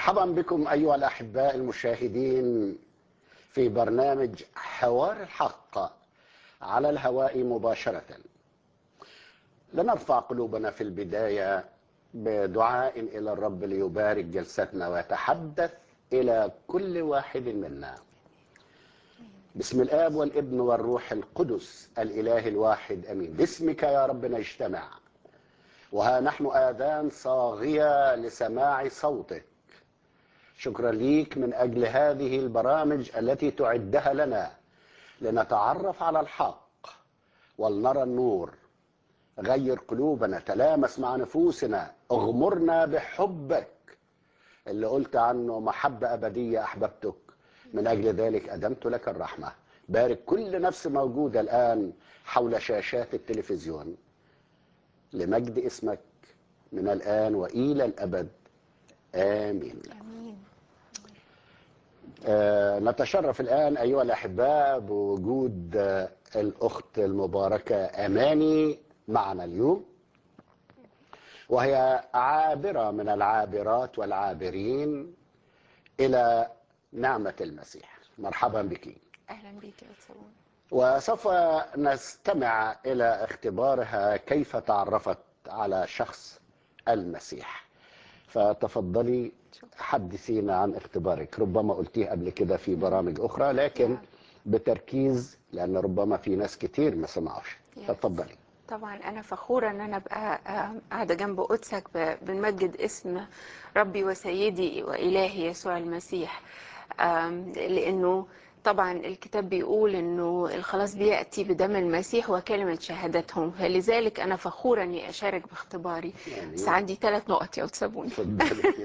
مرحبا بكم أيها الأحباء المشاهدين في برنامج حوار الحق على الهواء مباشرة لنرفع قلوبنا في البداية بدعاء إلى الرب ليبارك جلستنا ويتحدث إلى كل واحد منا بسم الآب والابن والروح القدس الإله الواحد أمين باسمك يا رب نجتمع وها نحن آذان صاغية لسماع صوتك شكرا ليك من أجل هذه البرامج التي تعدها لنا لنتعرف على الحق ولنرى النور غير قلوبنا تلامس مع نفوسنا اغمرنا بحبك اللي قلت عنه محبة أبدية أحببتك من أجل ذلك أدمت لك الرحمة بارك كل نفس موجودة الآن حول شاشات التلفزيون لمجد اسمك من الآن وإلى الأبد آمين امين آه، نتشرف الآن أيها الأحباء بوجود آه، الأخت المباركة أماني معنا اليوم وهي عابرة من العابرات والعابرين إلى نعمة المسيح مرحبا بك اهلا بيك يا أتسون. وسوف نستمع إلى اختبارها كيف تعرفت على شخص المسيح فتفضلي حدثينا عن اختبارك ربما قلتيه قبل كده في برامج أخرى لكن نعم. بتركيز لأن ربما في ناس كتير ما سمعوش Yes. تفضلي طبعا انا فخوره ان انا ابقى آه، قاعده جنب قدسك ب- بنمجد اسم ربي وسيدي والهي يسوع المسيح آم، لانه طبعا الكتاب بيقول انه الخلاص بياتي بدم المسيح وكلمه شهادتهم فلذلك انا فخوره اني اشارك باختباري آمين. بس عندي ثلاث نقط يا تسابوني تفضلي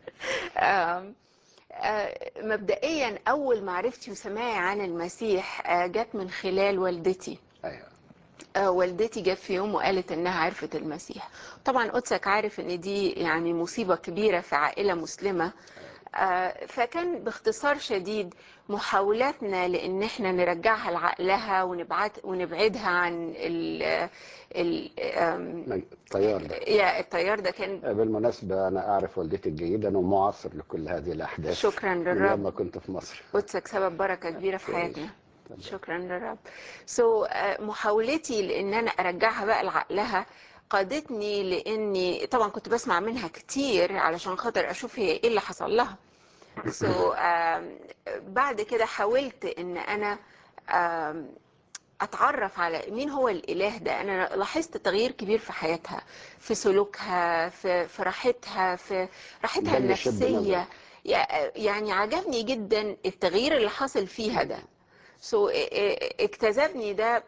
آم، آه، مبدئيا اول معرفتي وسماعي عن المسيح آه، جت من خلال والدتي أيوه آه، والدتي جت في يوم وقالت انها عرفت المسيح طبعا قدسك عارف ان دي يعني مصيبة كبيرة في عائلة مسلمة آه، فكان باختصار شديد محاولاتنا لان احنا نرجعها لعقلها ونبعد ونبعدها عن ال ال آم، الطيار ده يا التيار ده كان بالمناسبة أنا أعرف والدتي جيدا ومعاصر لكل هذه الأحداث شكراً من للرب. لما كنت في مصر قدسك سبب بركة كبيرة في تعيش. حياتنا اتفضل. شكرا للرب سو so, uh, محاولتي لان انا ارجعها بقى لعقلها قادتني لاني طبعا كنت بسمع منها كتير علشان خاطر اشوف هي ايه اللي حصل لها سو so, um, بعد كده حاولت ان انا um, اتعرف على مين هو الاله ده انا لاحظت تغيير كبير في حياتها في سلوكها في في راحتها في راحتها ده اللي شد النفسيه نظرك. يع- يعني عجبني جدا التغيير اللي حصل فيها ده سو اجتذبني ده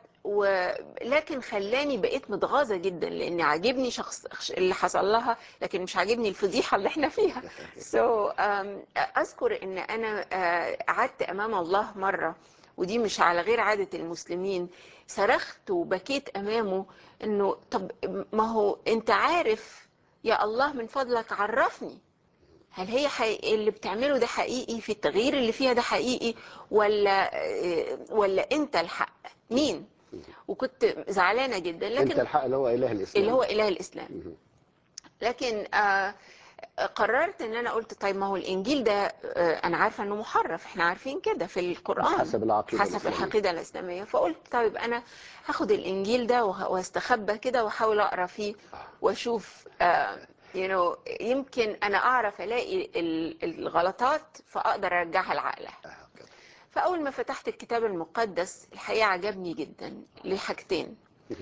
ولكن خلاني بقيت متغاظه جدا لان عاجبني شخص اللي حصل لها لكن مش عاجبني الفضيحه اللي احنا فيها سو اذكر ان انا آه، قعدت امام الله مره ودي مش على غير عاده المسلمين صرخت وبكيت امامه انه طب ما هو انت عارف يا الله من فضلك عرفني هل هي حقيقي اللي بتعمله ده حقيقي في التغيير اللي فيها ده حقيقي ولا ولا انت الحق مين وكنت زعلانه جدا أنت لكن الحق اللي هو إله الإسلام اللي هو اله الاسلام مهم. لكن آه، قررت ان انا قلت طيب ما هو الانجيل ده آه، انا عارفه انه محرف احنا عارفين كده في القران حسب العقيدة حسب الإسلامية. العقيده الاسلاميه فقلت طيب انا هاخد الانجيل ده وه- واستخبى كده واحاول اقرا فيه واشوف آه، you know, يمكن انا اعرف الاقي ال- الغلطات فاقدر ارجعها لعقلها آه، كده. فاول ما فتحت الكتاب المقدس الحقيقه عجبني جدا لحاجتين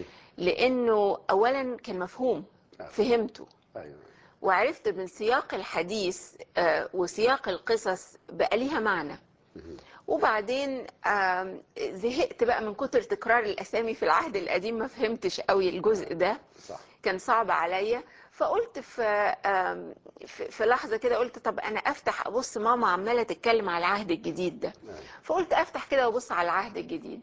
لانه اولا كان مفهوم فهمته أيوه وعرفت من سياق الحديث آه، وسياق القصص بقى ليها معنى وبعدين آم، زهقت بقى من كتر تكرار الاسامي في العهد القديم ما فهمتش قوي الجزء ده صح كان صعب عليا فقلت في آم، في في لحظه كده قلت طب انا افتح ابص ماما عماله تتكلم على العهد الجديد ده أيوه. فقلت افتح كده وابص على العهد الجديد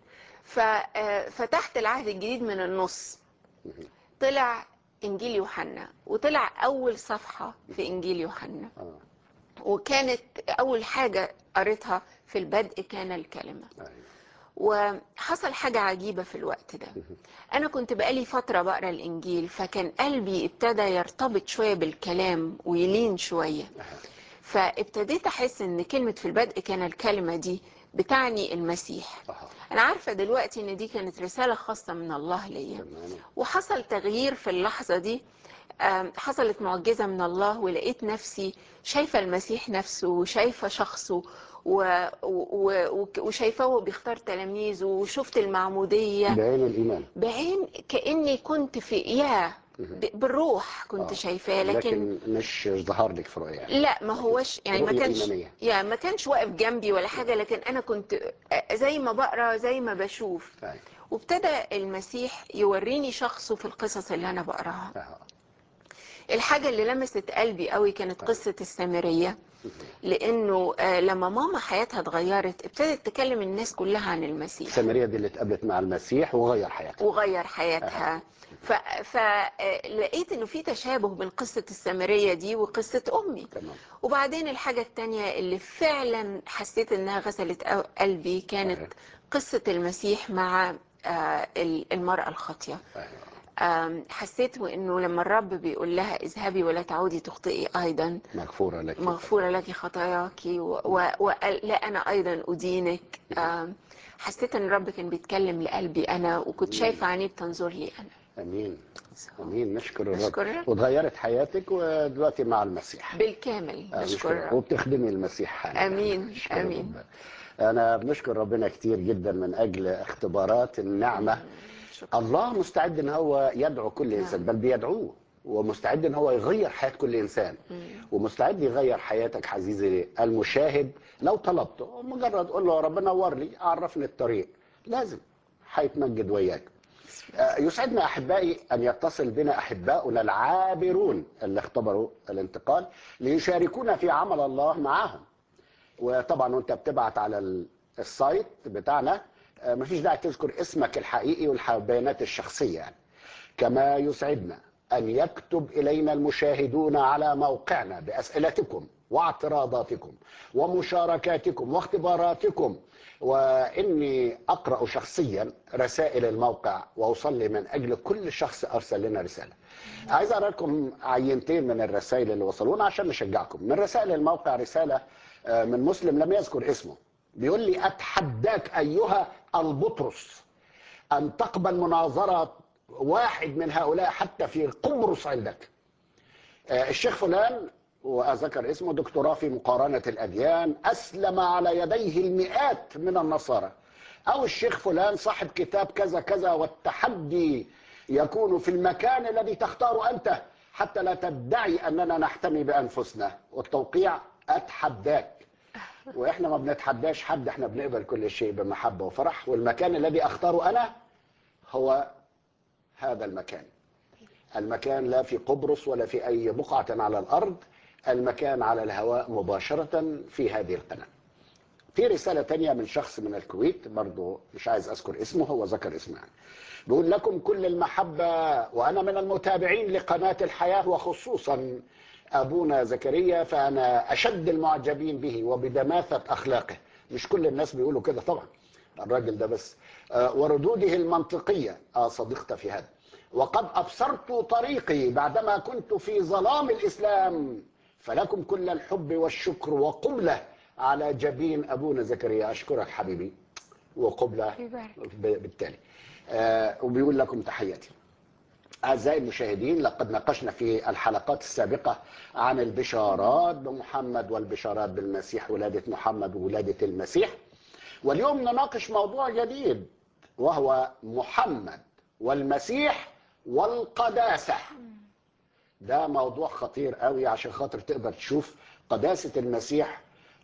ففتحت العهد الجديد من النص طلع انجيل يوحنا وطلع اول صفحه في انجيل يوحنا آه. وكانت اول حاجه قريتها في البدء كان الكلمه أيوه وحصل حاجة عجيبة في الوقت ده أنا كنت بقالي فترة بقرا الإنجيل فكان قلبي ابتدى يرتبط شوية بالكلام ويلين شوية فابتديت احس ان كلمه في البدء كان الكلمه دي بتعني المسيح أها. انا عارفه دلوقتي ان دي كانت رساله خاصه من الله ليا تمام وحصل تغيير في اللحظة دي آم، حصلت معجزة من الله ولقيت نفسي شايفة المسيح نفسه وشايفة شخصه و... و... و... وشايفاه وهو بيختار تلاميذه وشفت المعمودية بعين الإيمان بعين كأني كنت في يا ب- بالروح كنت آه. شايفاه لكن لكن مش ظهر لك في رؤية يعني. لا ما هوش يعني ما رؤية كانش إيمانية. يعني ما كانش واقف جنبي ولا حاجة لكن أنا كنت زي ما بقرا زي ما بشوف أيوة. وابتدى المسيح يوريني شخصه في القصص اللي أنا بقراها أها. الحاجة اللي لمست قلبي قوي كانت قصة السامرية لأنه آه، لما ماما حياتها اتغيرت ابتدت تكلم الناس كلها عن المسيح السامرية دي اللي اتقابلت مع المسيح وغير حياتها وغير حياتها فلقيت انه في تشابه بين قصة السامرية دي وقصة امي تمام وبعدين الحاجة التانية اللي فعلا حسيت انها غسلت أو- قلبي صحيح. كانت قصة المسيح مع آه، ال- المرأة الخاطية أيوة. آم، حسيت انه لما الرب بيقول لها اذهبي ولا تعودي تخطئي ايضا مغفورة لك مغفورة لك خطاياك و- و- ولا أنا أيضا أدينك آم، حسيت إن الرب كان بيتكلم لقلبي أنا وكنت شايفة عينيه بتنظر لي أنا امين امين نشكر الرب نشكر الرب. وتغيرت حياتك ودلوقتي مع المسيح بالكامل آه، نشكر الرب وبتخدمي المسيح حاليا آمين، نشكر آمين. الرب. انا بنشكر ربنا كتير جدا من اجل اختبارات النعمه شكرا الله مستعد ان هو يدعو كل نعم. انسان بل بيدعوه ومستعد ان هو يغير حياه كل انسان ومستعد يغير حياتك عزيزي المشاهد لو طلبته مجرد قول له يا رب نور لي عرفني الطريق لازم هيتمجد وياك آه، يسعدنا احبائي ان يتصل بنا احباؤنا العابرون اللي اختبروا الانتقال ليشاركونا في عمل الله معاهم وطبعا وانت بتبعت على ال- السايت بتاعنا آه، مفيش داعي تذكر اسمك الحقيقي والبيانات الشخصيه يعني كما يسعدنا ان يكتب الينا المشاهدون على موقعنا باسئلتكم واعتراضاتكم ومشاركاتكم واختباراتكم واني اقرا شخصيا رسائل الموقع واصلي من اجل كل شخص ارسل لنا رساله. عايز اقرا لكم عينتين من الرسائل اللي وصلونا عشان نشجعكم. من رسائل الموقع رساله آه، من مسلم لم يذكر اسمه. بيقول لي اتحداك ايها البطرس ان تقبل مناظره واحد من هؤلاء حتى في قبرص عندك. آه، الشيخ فلان وأذكر اسمه دكتوراه في مقارنة الأديان أسلم على يديه المئات من النصارى أو الشيخ فلان صاحب كتاب كذا كذا والتحدي يكون في المكان الذي تختاره أنت حتى لا تدعي أننا نحتمي بأنفسنا والتوقيع أتحداك وإحنا ما بنتحداش حد إحنا بنقبل كل شيء بمحبة وفرح والمكان الذي أختاره أنا هو هذا المكان المكان لا في قبرص ولا في أي بقعة على الأرض المكان على الهواء مباشرة في هذه القناة في رسالة تانية من شخص من الكويت برضو مش عايز أذكر اسمه هو ذكر اسمه يعني بيقول لكم كل المحبة وأنا من المتابعين لقناة الحياة وخصوصا أبونا زكريا فأنا أشد المعجبين به وبدماثة أخلاقه مش كل الناس بيقولوا كده طبعا الراجل ده بس آه، وردوده المنطقية آه صديقت في هذا وقد أبصرت طريقي بعدما كنت في ظلام الإسلام فلكم كل الحب والشكر وقبلة على جبين أبونا زكريا أشكرك حبيبي وقبلة يبارك. ب- بالتالي آه وبيقول لكم تحياتي أعزائي المشاهدين لقد ناقشنا في الحلقات السابقة عن البشارات بمحمد والبشارات بالمسيح ولادة محمد وولادة المسيح واليوم نناقش موضوع جديد وهو محمد والمسيح والقداسة ده موضوع خطير قوي عشان خاطر تقدر تشوف قداسة المسيح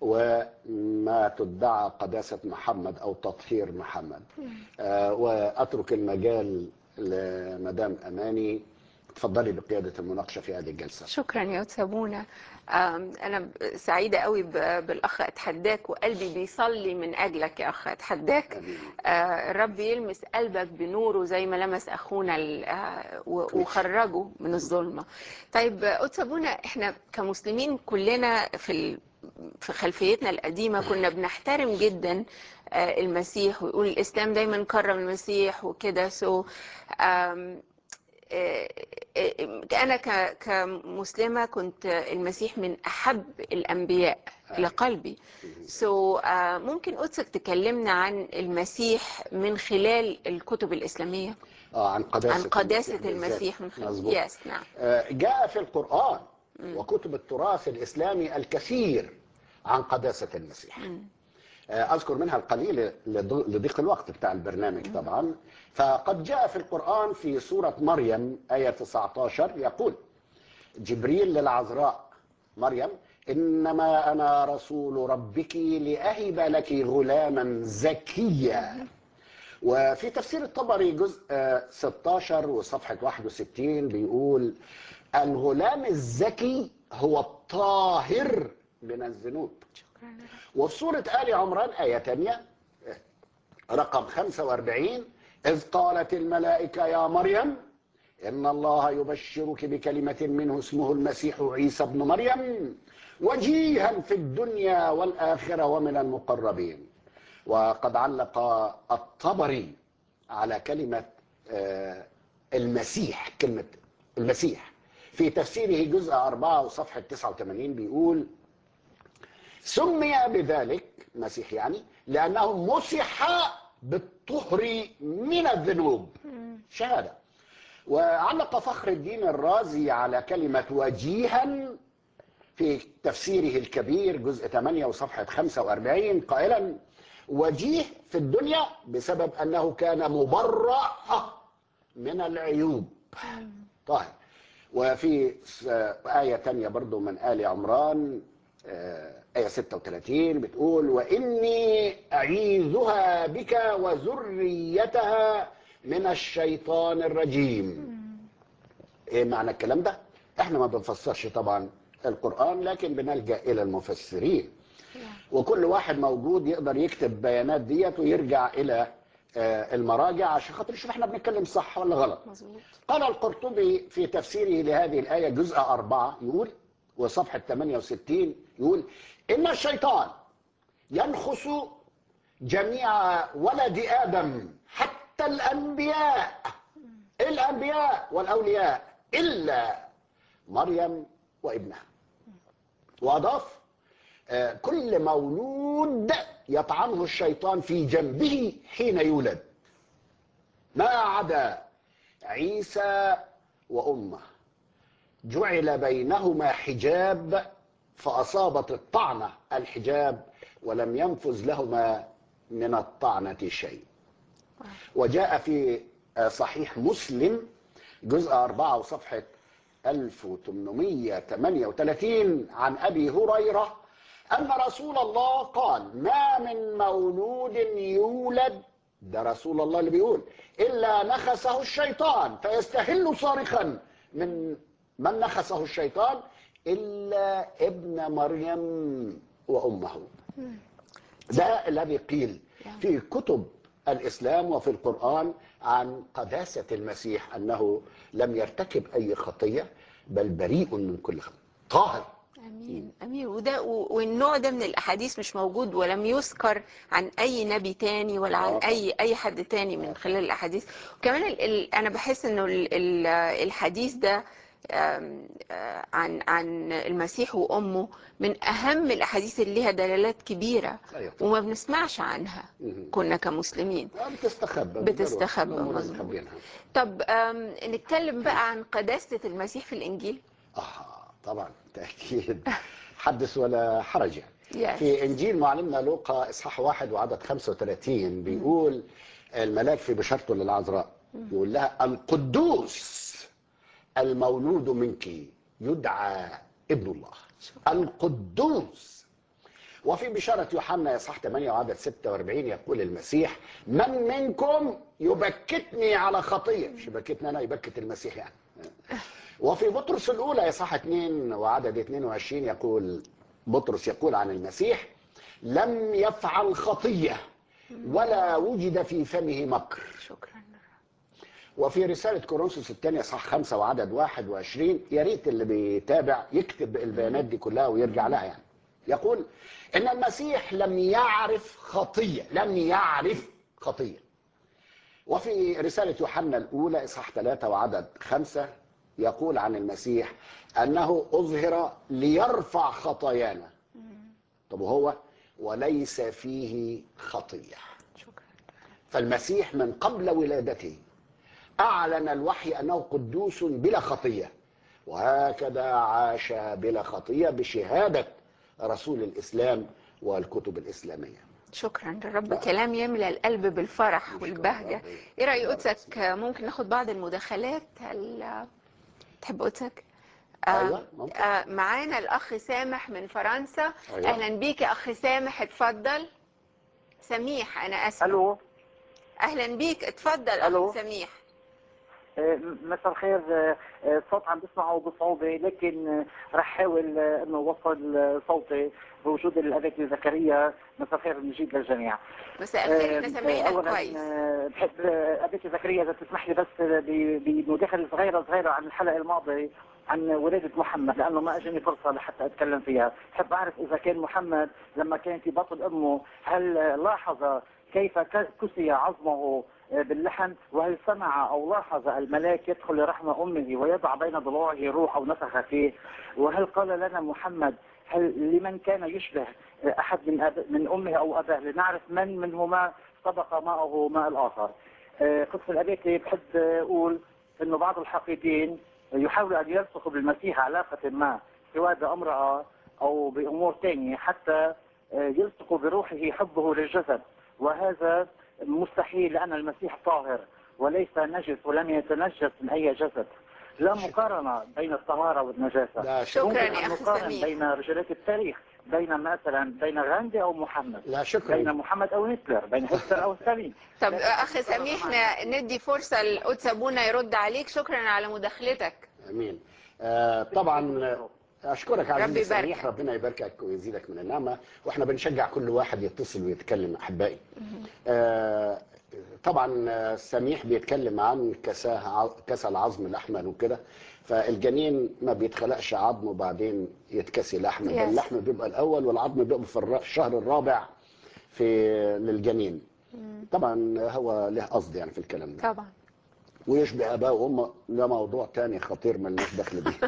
وما تدعى قداسة محمد أو تطهير محمد آه وأترك المجال لمدام أماني تفضلي بقيادة المناقشة في هذه الجلسة شكرا يا أتسابونا آم، أنا ب- سعيدة قوي ب- بالأخ أتحداك وقلبي بيصلي من أجلك يا أخ أتحداك آمين. آه، الرب يلمس قلبك بنوره زي ما لمس أخونا ال- آه، و- وخرجه من الظلمة طيب آه، أتسابونا إحنا كمسلمين كلنا في ال- في خلفيتنا القديمة كنا بنحترم جدا آه، المسيح ويقول الإسلام دايما كرم المسيح وكده سو آه، آه، انا ك- كمسلمه كنت المسيح من احب الانبياء الى قلبي سو so, آه، ممكن قدسك تكلمنا عن المسيح من خلال الكتب الاسلاميه اه عن قداسة عن قداسه بالذات. المسيح من مظبوط. خلال يس نعم آه، جاء في القرآن وكتب التراث الإسلامي الكثير عن قداسة المسيح آه، أذكر منها القليل لض- لضيق الوقت بتاع البرنامج طبعا فقد جاء في القرآن في سورة مريم آية 19 يقول جبريل للعذراء مريم إنما أنا رسول ربك لأهب لك غلاما زكيا وفي تفسير الطبري جزء آه، 16 وصفحة 61 بيقول الغلام الذكي هو الطاهر من الذنوب وفي سورة آل عمران آية تانية رقم 45 إذ قالت الملائكة يا مريم إن الله يبشرك بكلمة منه اسمه المسيح عيسى ابن مريم وجيها في الدنيا والآخرة ومن المقربين وقد علق الطبري على كلمة آه، المسيح كلمة المسيح في تفسيره جزء 4 وصفحة 89 بيقول سمي بذلك مسيح يعني لأنه مسح بالطهر من الذنوب شهادة وعلق فخر الدين الرازي على كلمة وجيها في تفسيره الكبير جزء 8 وصفحة 45 قائلا وجيه في الدنيا بسبب أنه كان مبرأ من العيوب طيب وفي س- آية تانية برضو من آل عمران آه، آية 36 بتقول وإني أعيذها بك وذريتها من الشيطان الرجيم ايه معنى الكلام ده احنا ما بنفسرش طبعا القرآن لكن بنلجأ إلى المفسرين وكل واحد موجود يقدر يكتب بيانات ديت ويرجع إلى آه، المراجع عشان خاطر يشوف احنا بنتكلم صح ولا غلط مظبوط قال القرطبي في تفسيره لهذه الآية جزء أربعة يقول وصفحة 68 يقول إن الشيطان ينخس جميع ولد آدم حتى الأنبياء الأنبياء والأولياء إلا مريم وابنها وأضاف آه، كل مولود يطعنه الشيطان في جنبه حين يولد ما عدا عيسى وامه جعل بينهما حجاب فاصابت الطعنه الحجاب ولم ينفذ لهما من الطعنه شيء وجاء في آه، صحيح مسلم جزء أربعة وصفحة 1838 عن أبي هريرة أن رسول الله قال ما من مولود يولد ده رسول الله اللي بيقول إلا نخسه الشيطان فيستهل صارخا من من نخسه الشيطان إلا ابن مريم وأمه ده الذي قيل في كتب الإسلام وفي القرآن عن قداسة المسيح أنه لم يرتكب أي خطية بل بريء من كل خطية طاهر امين امين وده و- والنوع ده من الاحاديث مش موجود ولم يذكر عن اي نبي تاني ولا عن آه. اي اي حد تاني من خلال الاحاديث وكمان ال ال انا بحس انه ال ال الحديث ده آم، آه، عن عن المسيح وامه من اهم الاحاديث اللي ليها دلالات كبيره أيوة طبعا. وما بنسمعش عنها مهم. كنا كمسلمين آه، بتستخبى بتستخبى، الأمور مظبوط. مخبينها. طب آم، نتكلم بقى عن قداسه المسيح في الانجيل آه طبعا تأكيد حدث ولا حرج يعني Yes. في إنجيل معلمنا لوقا إصحاح واحد وعدد 35 بيقول الملاك في بشارته للعذراء يقول لها القدوس المولود منك يدعى ابن الله القدوس وفي بشارة يوحنا إصحاح 8 وعدد 46 يقول المسيح من منكم يبكتني على خطية مش يبكتني أنا يبكت المسيح يعني وفي بطرس الأولى إصحاح 2 وعدد 22 يقول بطرس يقول عن المسيح لم يفعل خطية ولا وجد في فمه مكر شكرا وفي رسالة كورنثوس الثانية صح خمسة وعدد 21 يا ريت اللي بيتابع يكتب البيانات دي كلها ويرجع لها يعني يقول إن المسيح لم يعرف خطية لم يعرف خطية وفي رسالة يوحنا الأولى إصحاح ثلاثة وعدد خمسة يقول عن المسيح أنه أظهر ليرفع خطايانا طب وهو وليس فيه خطية شكرا فالمسيح من قبل ولادته أعلن الوحي أنه قدوس بلا خطية وهكذا عاش بلا خطية بشهادة رسول الإسلام والكتب الإسلامية شكرا للرب كلام يملى القلب بالفرح نشكر والبهجة ربنا. ايه رأي بارك قدسك ممكن ناخد بعض المداخلات هل تحب قدسك آه، أيوة، ممكن. آه، معانا الأخ سامح من فرنسا أيوة. أهلا بيك يا أخ سامح اتفضل سميح أنا آسفة الو أهلا بيك اتفضل ألو. أخ سميح آه، مساء الخير آه، آه، الصوت عم بسمعه بصعوبة لكن آه، رح احاول آه، انه اوصل آه، صوتي بوجود الاباء زكريا مساء الخير المجيد للجميع مساء الخير احنا آه، سامعينك أولاً، كويس آه، بحب آه، أبيك زكريا إذا تسمح لي بس آه، ب- بمداخلة صغيرة صغيرة عن الحلقة الماضية عن ولادة محمد لأنه ما أجاني فرصة لحتى أتكلم فيها بحب أعرف إذا كان محمد لما كان في بطن أمه هل آه، لاحظ كيف ك- كسي عظمه آه، باللحم وهل سمع أو لاحظ الملاك يدخل لرحم أمه ويضع بين ضلوعه روح أو نفخ فيه وهل قال لنا محمد هل لمن كان يشبه آه، أحد من أب... من أمه أو أباه لنعرف من منهما سبق معه ماء الآخر آه، قدس الأبيتي بحب آه، أقول أنه بعض الحقيقيين يحاولوا أن يرسخوا بالمسيح علاقة ما سواء بامرأة أو بأمور ثانية حتى آه، يلصقوا بروحه حبه للجسد وهذا مستحيل لأن المسيح طاهر وليس نجس ولم يتنجس من أي جسد لا مقارنة بين الطهارة والنجاسة ده شكراً ممكن يا أن أخي نقارن سمير. بين رجالات التاريخ بين مثلا بين غاندي أو محمد لا شكرا بين محمد أو هتلر بين هتلر أو ستالين طب لكن أخ المقارنة سميح مع- ن- ندي فرصة لقدس أبونا يرد عليك شكرا على مداخلتك امين آه طبعا آه، اشكرك عزيزي ربي يباركك. سميح ربنا يباركك ويزيدك من النعمه واحنا بنشجع كل واحد يتصل ويتكلم احبائي آه طبعا آه، سميح بيتكلم عن كساه كسى العظم الاحمر وكده فالجنين ما بيتخلقش عظم وبعدين يتكسي لحم ده Yes. اللحم بيبقى الاول والعظم بيبقى في الر- الشهر الرابع في للجنين طبعا هو له قصد يعني في الكلام ده طبعا ويشبه اباه وامه ده موضوع تاني خطير ملناش دخل بيه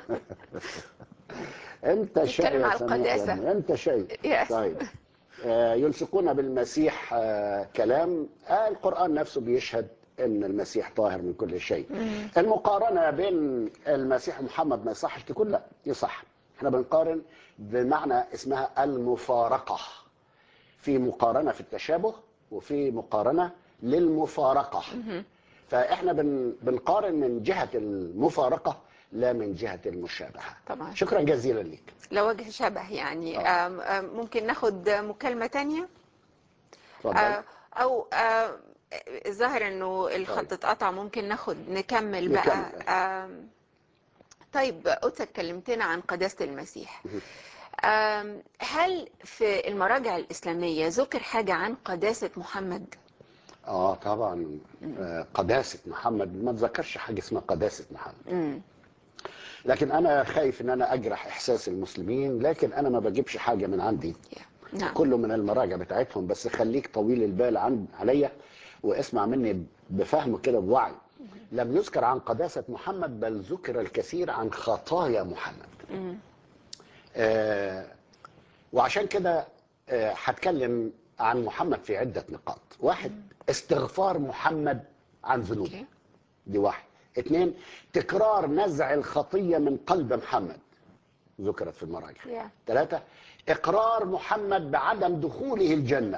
انت شقي بتتكلم يا على سميح يا القداسة. ابني انت شقي Yes. طيب آه، يلصقون بالمسيح آه، كلام آه، القرآن نفسه بيشهد ان المسيح طاهر من كل شيء المقارنة بين المسيح ومحمد ما يصحش تكون لا يصح احنا بنقارن بمعنى اسمها المفارقة في مقارنة في التشابه وفي مقارنة للمفارقة فاحنا بن بنقارن من جهة المفارقة لا من جهة المشابهة طبعا شكرا جزيلا لك لوجه شبه يعني آه. آم، آم، ممكن ناخد مكالمة تانية اتفضل آه، او آه، الظاهر انه الخط طيب. اتقطع ممكن ناخد نكمل نكمل. بقى آم، طيب قدسك كلمتنا عن قداسة المسيح آم، هل في المراجع الإسلامية ذكر حاجة عن قداسة محمد؟ اه طبعا آه، قداسة محمد ما تذكرش حاجة اسمها قداسة محمد مم. لكن انا خايف ان انا اجرح احساس المسلمين لكن انا ما بجيبش حاجة من عندي نعم كله من المراجع بتاعتهم بس خليك طويل البال عن عليا واسمع مني بفهم كده بوعي لم يذكر عن قداسة محمد بل ذكر الكثير عن خطايا محمد مم. آه وعشان كده آه، هتكلم عن محمد في عدة نقاط واحد استغفار محمد عن ذنوبه أوكي. دي واحد اثنين تكرار نزع الخطية من قلب محمد ذكرت في المراجع Yeah. ثلاثة إقرار محمد بعدم دخوله الجنة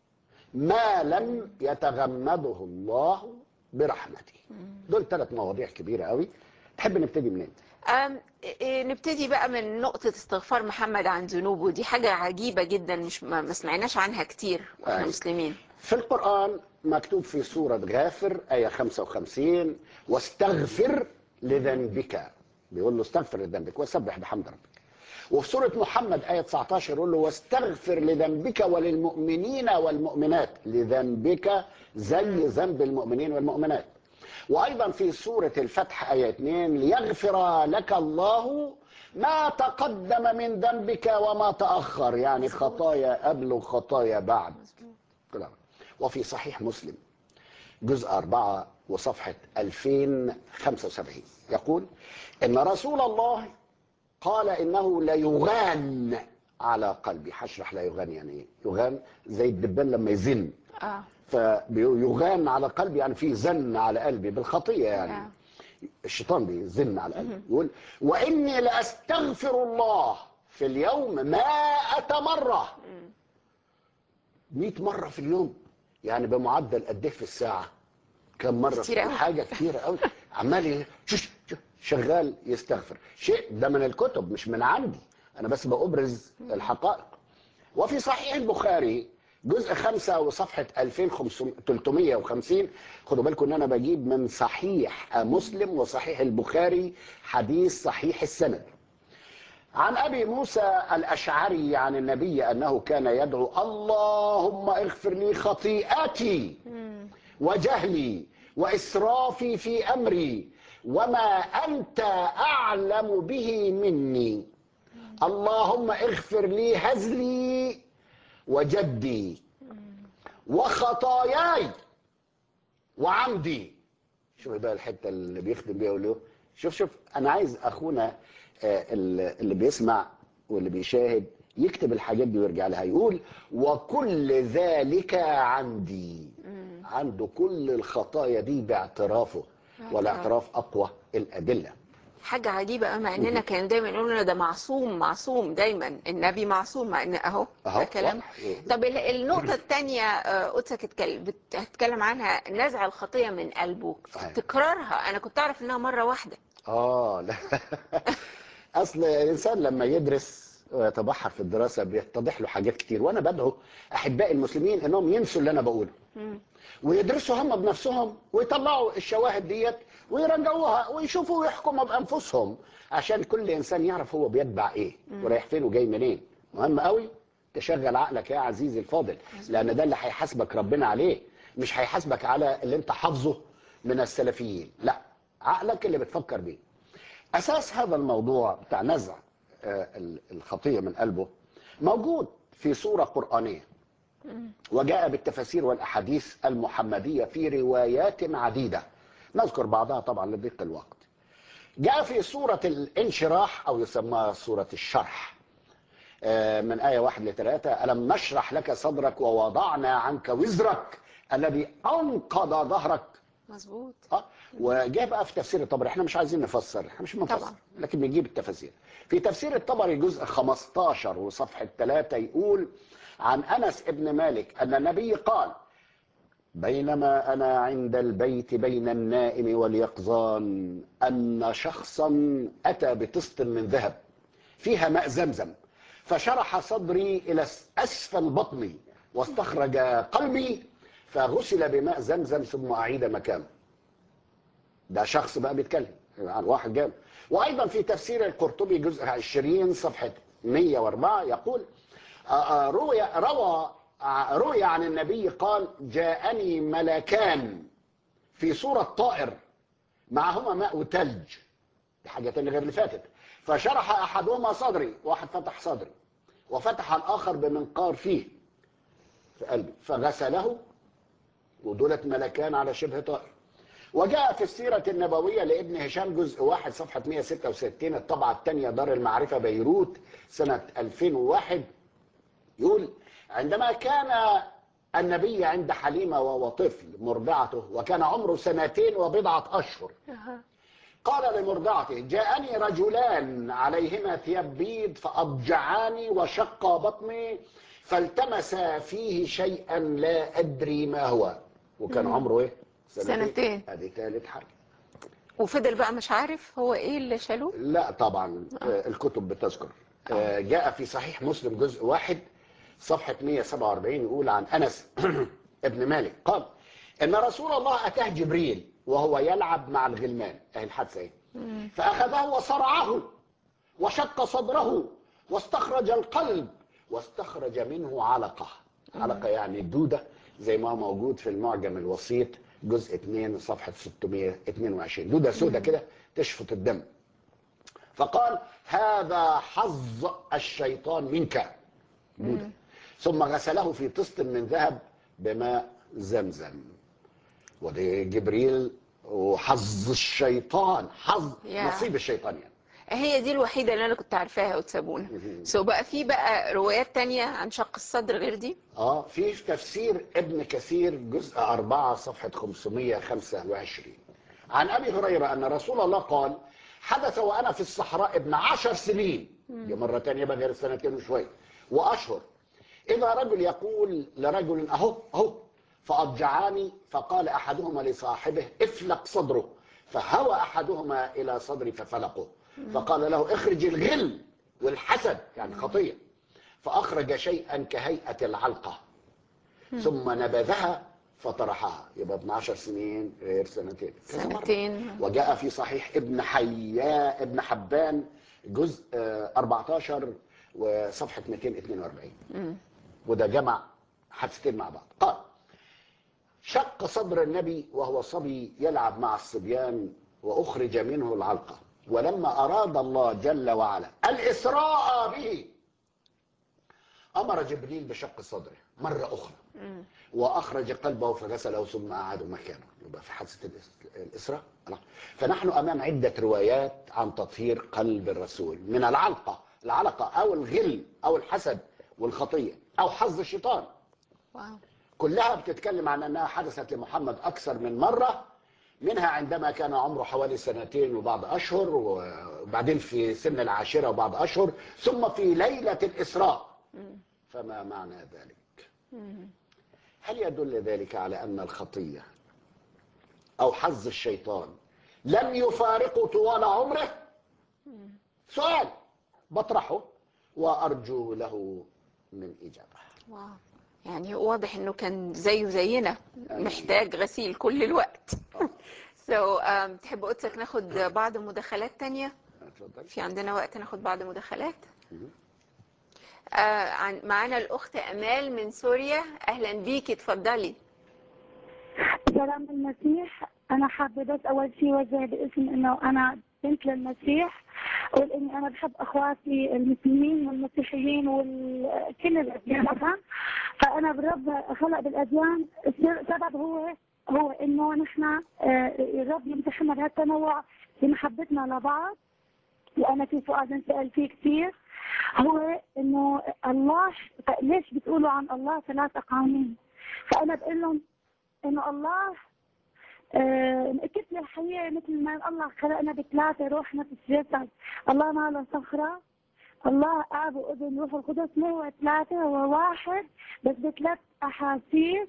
ما لم يتغمده الله برحمته دول ثلاث مواضيع كبيرة قوي تحب نبتدي منين أم إيه، نبتدي بقى من نقطة استغفار محمد عن ذنوبه دي حاجة عجيبة جدا مش ما ما سمعناش عنها كتير واحنا أيوة. مسلمين في القرآن مكتوب في سورة غافر آية 55 واستغفر لذنبك بيقول له استغفر لذنبك وسبح بحمد ربك وفي سورة محمد آية 19 يقول له واستغفر لذنبك وللمؤمنين والمؤمنات لذنبك زي ذنب المؤمنين والمؤمنات وأيضا في سورة الفتح آية 2 ليغفر لك الله ما تقدم من ذنبك وما تأخر يعني خطايا قبل وخطايا بعد كلام وفي صحيح مسلم جزء أربعة وصفحة 2075 يقول إن رسول الله قال إنه لا يغان على قلبي هشرح لا يغان يعني إيه يغان زي الدبان لما يزن اه فيغان على قلبي يعني في زن على قلبي بالخطية يعني آه. الشيطان بيزن على قلبي يقول وإني لأستغفر الله في اليوم مائة مرة مئة مرة في اليوم يعني بمعدل قد ايه في الساعة كم مرة كتير أوي. حاجة كتيرة قوي عمال ي- شش- شش- شغال يستغفر شيء ده من الكتب مش من عندي أنا بس بأبرز الحقائق وفي صحيح البخاري جزء خمسة وصفحة 2350 خدوا بالكم ان انا بجيب من صحيح مسلم وصحيح البخاري حديث صحيح السند عن ابي موسى الاشعري عن النبي انه كان يدعو اللهم اغفر لي خطيئتي وجهلي واسرافي في امري وما انت اعلم به مني اللهم اغفر لي هزلي وجدي وخطاياي وعمدي شوف بقى الحته اللي بيختم بيها يقول له شوف شوف انا عايز اخونا آه، اللي اللي بيسمع واللي بيشاهد يكتب الحاجات دي ويرجع لها يقول وكل ذلك عندي عنده كل الخطايا دي باعترافه والاعتراف اقوى الادله حاجة عجيبة قوي مع اننا كانوا دايما يقولوا لنا ده معصوم معصوم دايما النبي معصوم مع ان اهو أهو، ده كلام واضح. طب ال- النقطة الثانية قدسك اتكل- بت- هتتكلم عنها نزع الخطية من قلبه أيوة. تكرارها انا كنت اعرف انها مرة واحدة اه لا اصل الانسان لما يدرس ويتبحر في الدراسه بيتضح له حاجات كتير وانا بدعو احبائي المسلمين انهم ينسوا اللي انا بقوله ويدرسوا هم بنفسهم ويطلعوا الشواهد ديت ويرجعوها ويشوفوا ويحكموا بانفسهم عشان كل انسان يعرف هو بيتبع ايه ورايح فين وجاي منين مهم قوي تشغل عقلك يا عزيزي الفاضل لان ده اللي هيحاسبك ربنا عليه مش هيحاسبك على اللي انت حافظه من السلفيين لا عقلك اللي بتفكر بيه اساس هذا الموضوع بتاع نزع آه، ال- الخطيه من قلبه موجود في سوره قرانيه وجاء بالتفاسير والاحاديث المحمديه في روايات عديده نذكر بعضها طبعا لضيق الوقت جاء في سوره الانشراح او يسمى سوره الشرح آه، من آية واحد لثلاثة ألم نشرح لك صدرك ووضعنا عنك وزرك الذي أنقض ظهرك مظبوط اه وجاء بقى في تفسير الطبري احنا مش عايزين نفسر احنا مش بنفسر طبعا. لكن بنجيب التفاسير في تفسير الطبري جزء 15 وصفحة 3 يقول عن أنس ابن مالك أن النبي قال بينما أنا عند البيت بين النائم واليقظان أن شخصا أتى بطست من ذهب فيها ماء زمزم فشرح صدري إلى أسفل بطني واستخرج قلبي فغسل بماء زمزم ثم أعيد مكانه ده شخص بقى بيتكلم عن واحد جامد وايضا في تفسير القرطبي جزء 20 صفحه 104 يقول آه، آه، روي روى آه، روي عن النبي قال جاءني ملكان في صوره طائر معهما ماء وثلج دي حاجه تانية غير اللي فاتت فشرح احدهما صدري واحد فتح صدري وفتح الاخر بمنقار فيه في قلبي فغسله ودولت ملكان على شبه طائر وجاء في السيرة النبوية لابن هشام جزء واحد صفحة 166 الطبعة الثانية دار المعرفة بيروت سنة 2001 يقول عندما كان النبي عند حليمة وهو طفل مرضعته وكان عمره سنتين وبضعة أشهر قال لمرضعته جاءني رجلان عليهما ثياب بيض فأضجعاني وشق بطني فالتمس فيه شيئا لا أدري ما هو وكان عمره إيه؟ سنتين. هذه ثالث حاجة وفضل بقى مش عارف هو ايه اللي شالوه لا طبعا آه. الكتب بتذكر آه، جاء في صحيح مسلم جزء واحد صفحة 147 يقول عن أنس ابن مالك قال إن رسول الله أتاه جبريل وهو يلعب مع الغلمان أهي الحادثة إيه فأخذه وصرعه وشق صدره واستخرج القلب واستخرج منه علقة علقة يعني دودة زي ما هو موجود في المعجم الوسيط جزء 2 صفحة 622 دودة سودة كده تشفط الدم فقال هذا حظ الشيطان منك دودة ثم غسله في طست من ذهب بماء زمزم ودي جبريل وحظ الشيطان حظ يا. نصيب الشيطان يعني هي دي الوحيده اللي انا كنت عارفاها وتسابونا سو بقى في بقى روايات تانية عن شق الصدر غير دي اه في تفسير ابن كثير جزء 4 صفحة 525 عن أبي هريرة أن رسول الله قال حدث وأنا في الصحراء ابن عشر سنين دي مرة تانية بقى غير سنتين وشوية وأشهر إذا رجل يقول لرجل أهو أهو فأضجعاني فقال أحدهما لصاحبه افلق صدره فهوى أحدهما إلى صدري ففلقه فقال له اخرج الغل والحسد يعني خطية فأخرج شيئا كهيئة العلقة ثم نبذها فطرحها يبقى 12 سنين غير سنتين كذا مرة. سنتين وجاء في صحيح ابن حياء ابن حبان جزء آه، 14 وصفحة 242 وده جمع حادثتين مع بعض قال شق صدر النبي وهو صبي يلعب مع الصبيان وأخرج منه العلقة ولما أراد الله جل وعلا الإسراء به أمر جبريل بشق صدره مرة أخرى وأخرج قلبه فغسله ثم أعاده مكانه يبقى في حادثة الإس- الإسراء الله. فنحن أمام عدة روايات عن تطهير قلب الرسول من العلقة العلقة أو الغل أو الحسد والخطية أو حظ الشيطان واو كلها بتتكلم عن أنها حدثت لمحمد أكثر من مرة منها عندما كان عمره حوالي سنتين وبعض أشهر وبعدين في سن العاشرة وبعض أشهر ثم في ليلة الإسراء فما معنى ذلك هل يدل ذلك على أن الخطية أو حظ الشيطان لم يفارقه طوال عمره سؤال بطرحه وأرجو له من إجابة واو يعني واضح انه كان زيه زينا محتاج غسيل كل الوقت سو so, um, تحب قدسك ناخد بعض مداخلات تانية اتفضل في عندنا وقت ناخد بعض مداخلات آه عن معانا الاخت امال من سوريا اهلا بيكي اتفضلي سلام المسيح أنا حابة بس أول شيء وجه باسم إنه أنا بنت للمسيح أقول إني أنا بحب أخواتي المسلمين والمسيحيين وكل الأديان طبعا فأنا بالرب خلق بالأديان السر- السبب هو هو إنه نحن آه، الرب يمتحنا بهالتنوع بمحبتنا لبعض وأنا في سؤال بنسأل فيه كثير هو إنه الله ليش بتقولوا عن الله ثلاث أقانيم فأنا بقول لهم انه الله آه، كتلة حية مثل ما الله خلقنا بثلاثة روح نفس جسد الله ما له صخرة الله اب وابن روح القدس مو هو ثلاثة هو واحد بس بثلاث احاسيس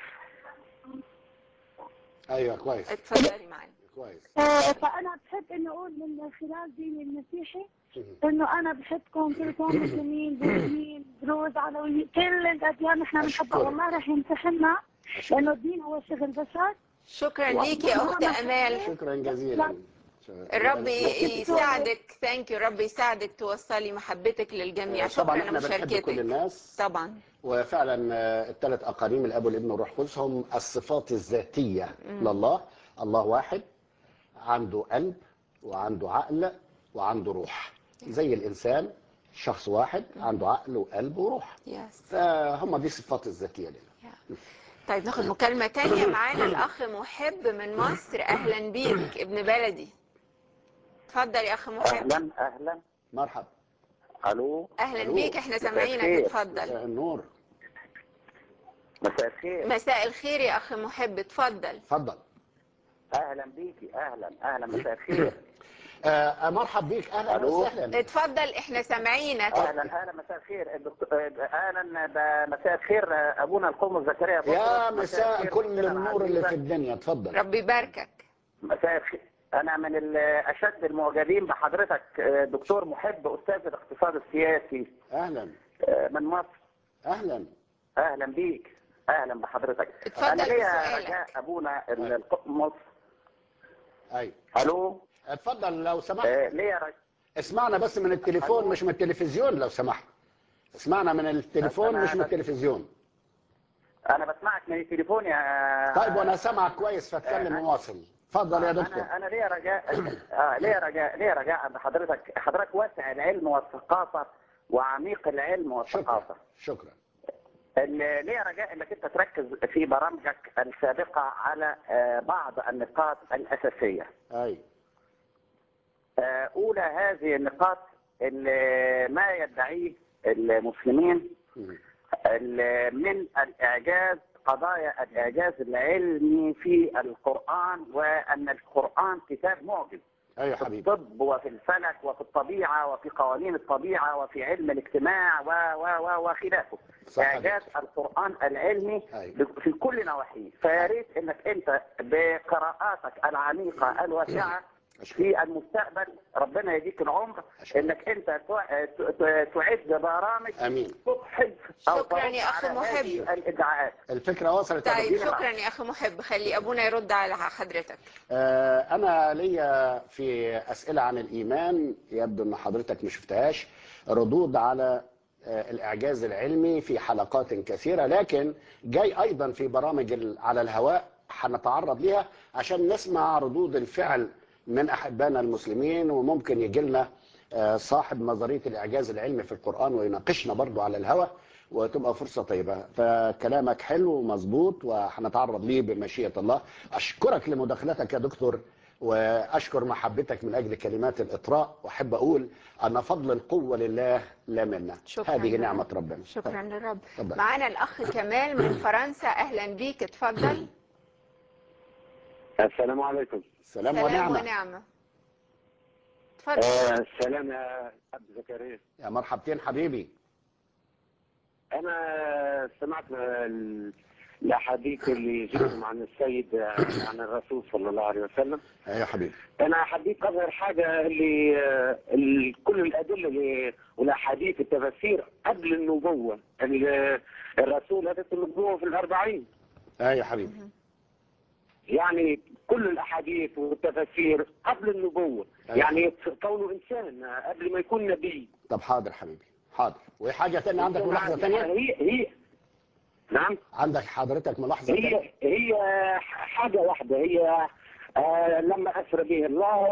أيوة كويس اتفضلي معانا كويس آه، فانا بحب انه اقول من خلال ديني المسيحي انه انا بحبكم كلكم مسلمين بوذيين دروز علويين كل الاديان نحن بنحبها أشكرك. والله رح يمتحنا لانه الدين هو شغل بشر شكرا ليكي يا اخت امال شكرا جزيلا الرب يساعدك ثانك يو الرب يساعدك توصلي محبتك للجميع طبعا شكرا احنا بنحب كل لمشاركتك الناس طبعا وفعلا آه، الثلاث اقانيم الاب والابن والروح القدس هم الصفات الذاتيه لله الله واحد عنده قلب وعنده عقل وعنده روح زي الانسان شخص واحد عنده عقل وقلب وروح يس فهم دي الصفات الذاتيه لنا طيب ناخد مكالمة تانية معانا الأخ محب من مصر أهلا بيك ابن بلدي اتفضل يا أخ محب اهلا اهلا مرحبا الو أهلا ألو. بيك احنا مساء سامعينك الخير. اتفضل مساء النور مساء الخير مساء الخير يا أخ محب اتفضل اتفضل اهلا بيكي اهلا اهلا مساء الخير آه مرحب بيك اهلا ألو. وسهلا اتفضل احنا سامعينك اهلا اهلا مساء الخير الدكتور اهلا ب- مساء الخير ابونا القوم زكريا بطرس. يا مساء الخير كل أختنا النور اللي في العزيزة. الدنيا اتفضل ربي يباركك مساء الخير انا من ال- اشد المعجبين بحضرتك آه، دكتور محب استاذ الاقتصاد السياسي اهلا آه، من مصر اهلا اهلا بيك اهلا بحضرتك اتفضل انا ليا بسؤالك. رجاء ابونا ال- الق- مصر ايوه الو اتفضل لو سمحت آه، ليا رجاء اسمعنا بس من التليفون ألو. مش من التلفزيون لو سمحت اسمعنا من التليفون أنا مش من بس- التلفزيون انا بسمعك من التليفون يا طيب وانا سامعك كويس فاتكلم آه. وواصل اتفضل يا دكتور انا انا ليا رجاء آه ليا رجاء ليا رجاء عند حضرتك حضرتك واسع العلم والثقافه وعميق العلم شكرا والثقافه شكرا ال- ليه رجاء انك انت تركز في برامجك السابقه على آه، بعض النقاط الاساسيه. اي آه، اولى هذه النقاط اللي ما يدعيه المسلمين مم. ال- من الاعجاز قضايا الاعجاز العلمي في القران وان القران كتاب معجز ايوه في حبيبي الطب وفي الفلك وفي الطبيعه وفي قوانين الطبيعه وفي علم الاجتماع و و و وخلافه صح اعجاز القران العلمي أيوة. في كل نواحيه فيا ريت انك انت بقراءاتك العميقه الواسعه أشكرك. في المستقبل ربنا يديك العمر أشكرك. انك انت تع- ت- تعد برامج امين تبحث او شكراً ترد يا أخي على محب. هذه الادعاءات الفكره وصلت يا طيب دكتور. شكرا يا اخي محب خلي ابونا يرد على حضرتك آه، أنا ليا في أسئلة عن الإيمان يبدو أن حضرتك ما شفتهاش ردود على آه، الإعجاز العلمي في حلقات كثيرة لكن جاي أيضا في برامج ال- على الهواء هنتعرض ليها عشان نسمع ردود الفعل من أحبائنا المسلمين وممكن يجي لنا آه، صاحب نظرية الإعجاز العلمي في القرآن ويناقشنا برضو على الهواء وتبقى فرصة طيبة فكلامك حلو ومظبوط وهنتعرض ليه بمشيئة الله أشكرك لمداخلتك يا دكتور وأشكر محبتك من أجل كلمات الإطراء وأحب أقول أن فضل القوة لله لا منا شكراً هذه لله. نعمة ربنا شكرا للرب اتفضل. معانا الاخ كمال من فرنسا اهلا بيك اتفضل السلام عليكم سلام سلام ونعمة ونعمه اتفضل آه السلام يا عبد زكريا يا مرحبتين حبيبي انا سمعت ال- الاحاديث اللي جبتم عن السيد آه، عن الرسول صلى الله عليه وسلم يا حبيبي انا حبيت اظهر حاجه اللي آه، ال- كل الادله اللي والاحاديث التفاسير قبل النبوه ال- الرسول اتت النبوه في الاربعين أيوة يا حبيبي يعني كل الاحاديث والتفاسير قبل النبوه أيوة. يعني كونه انسان آه، قبل ما يكون نبي طب حاضر حبيبي حاضر وحاجة تانية عندك ملاحظة تانية هي هي نعم عندك حضرتك ملاحظة تانية هي هي حاجة واحدة هي آه لما أسرى به الله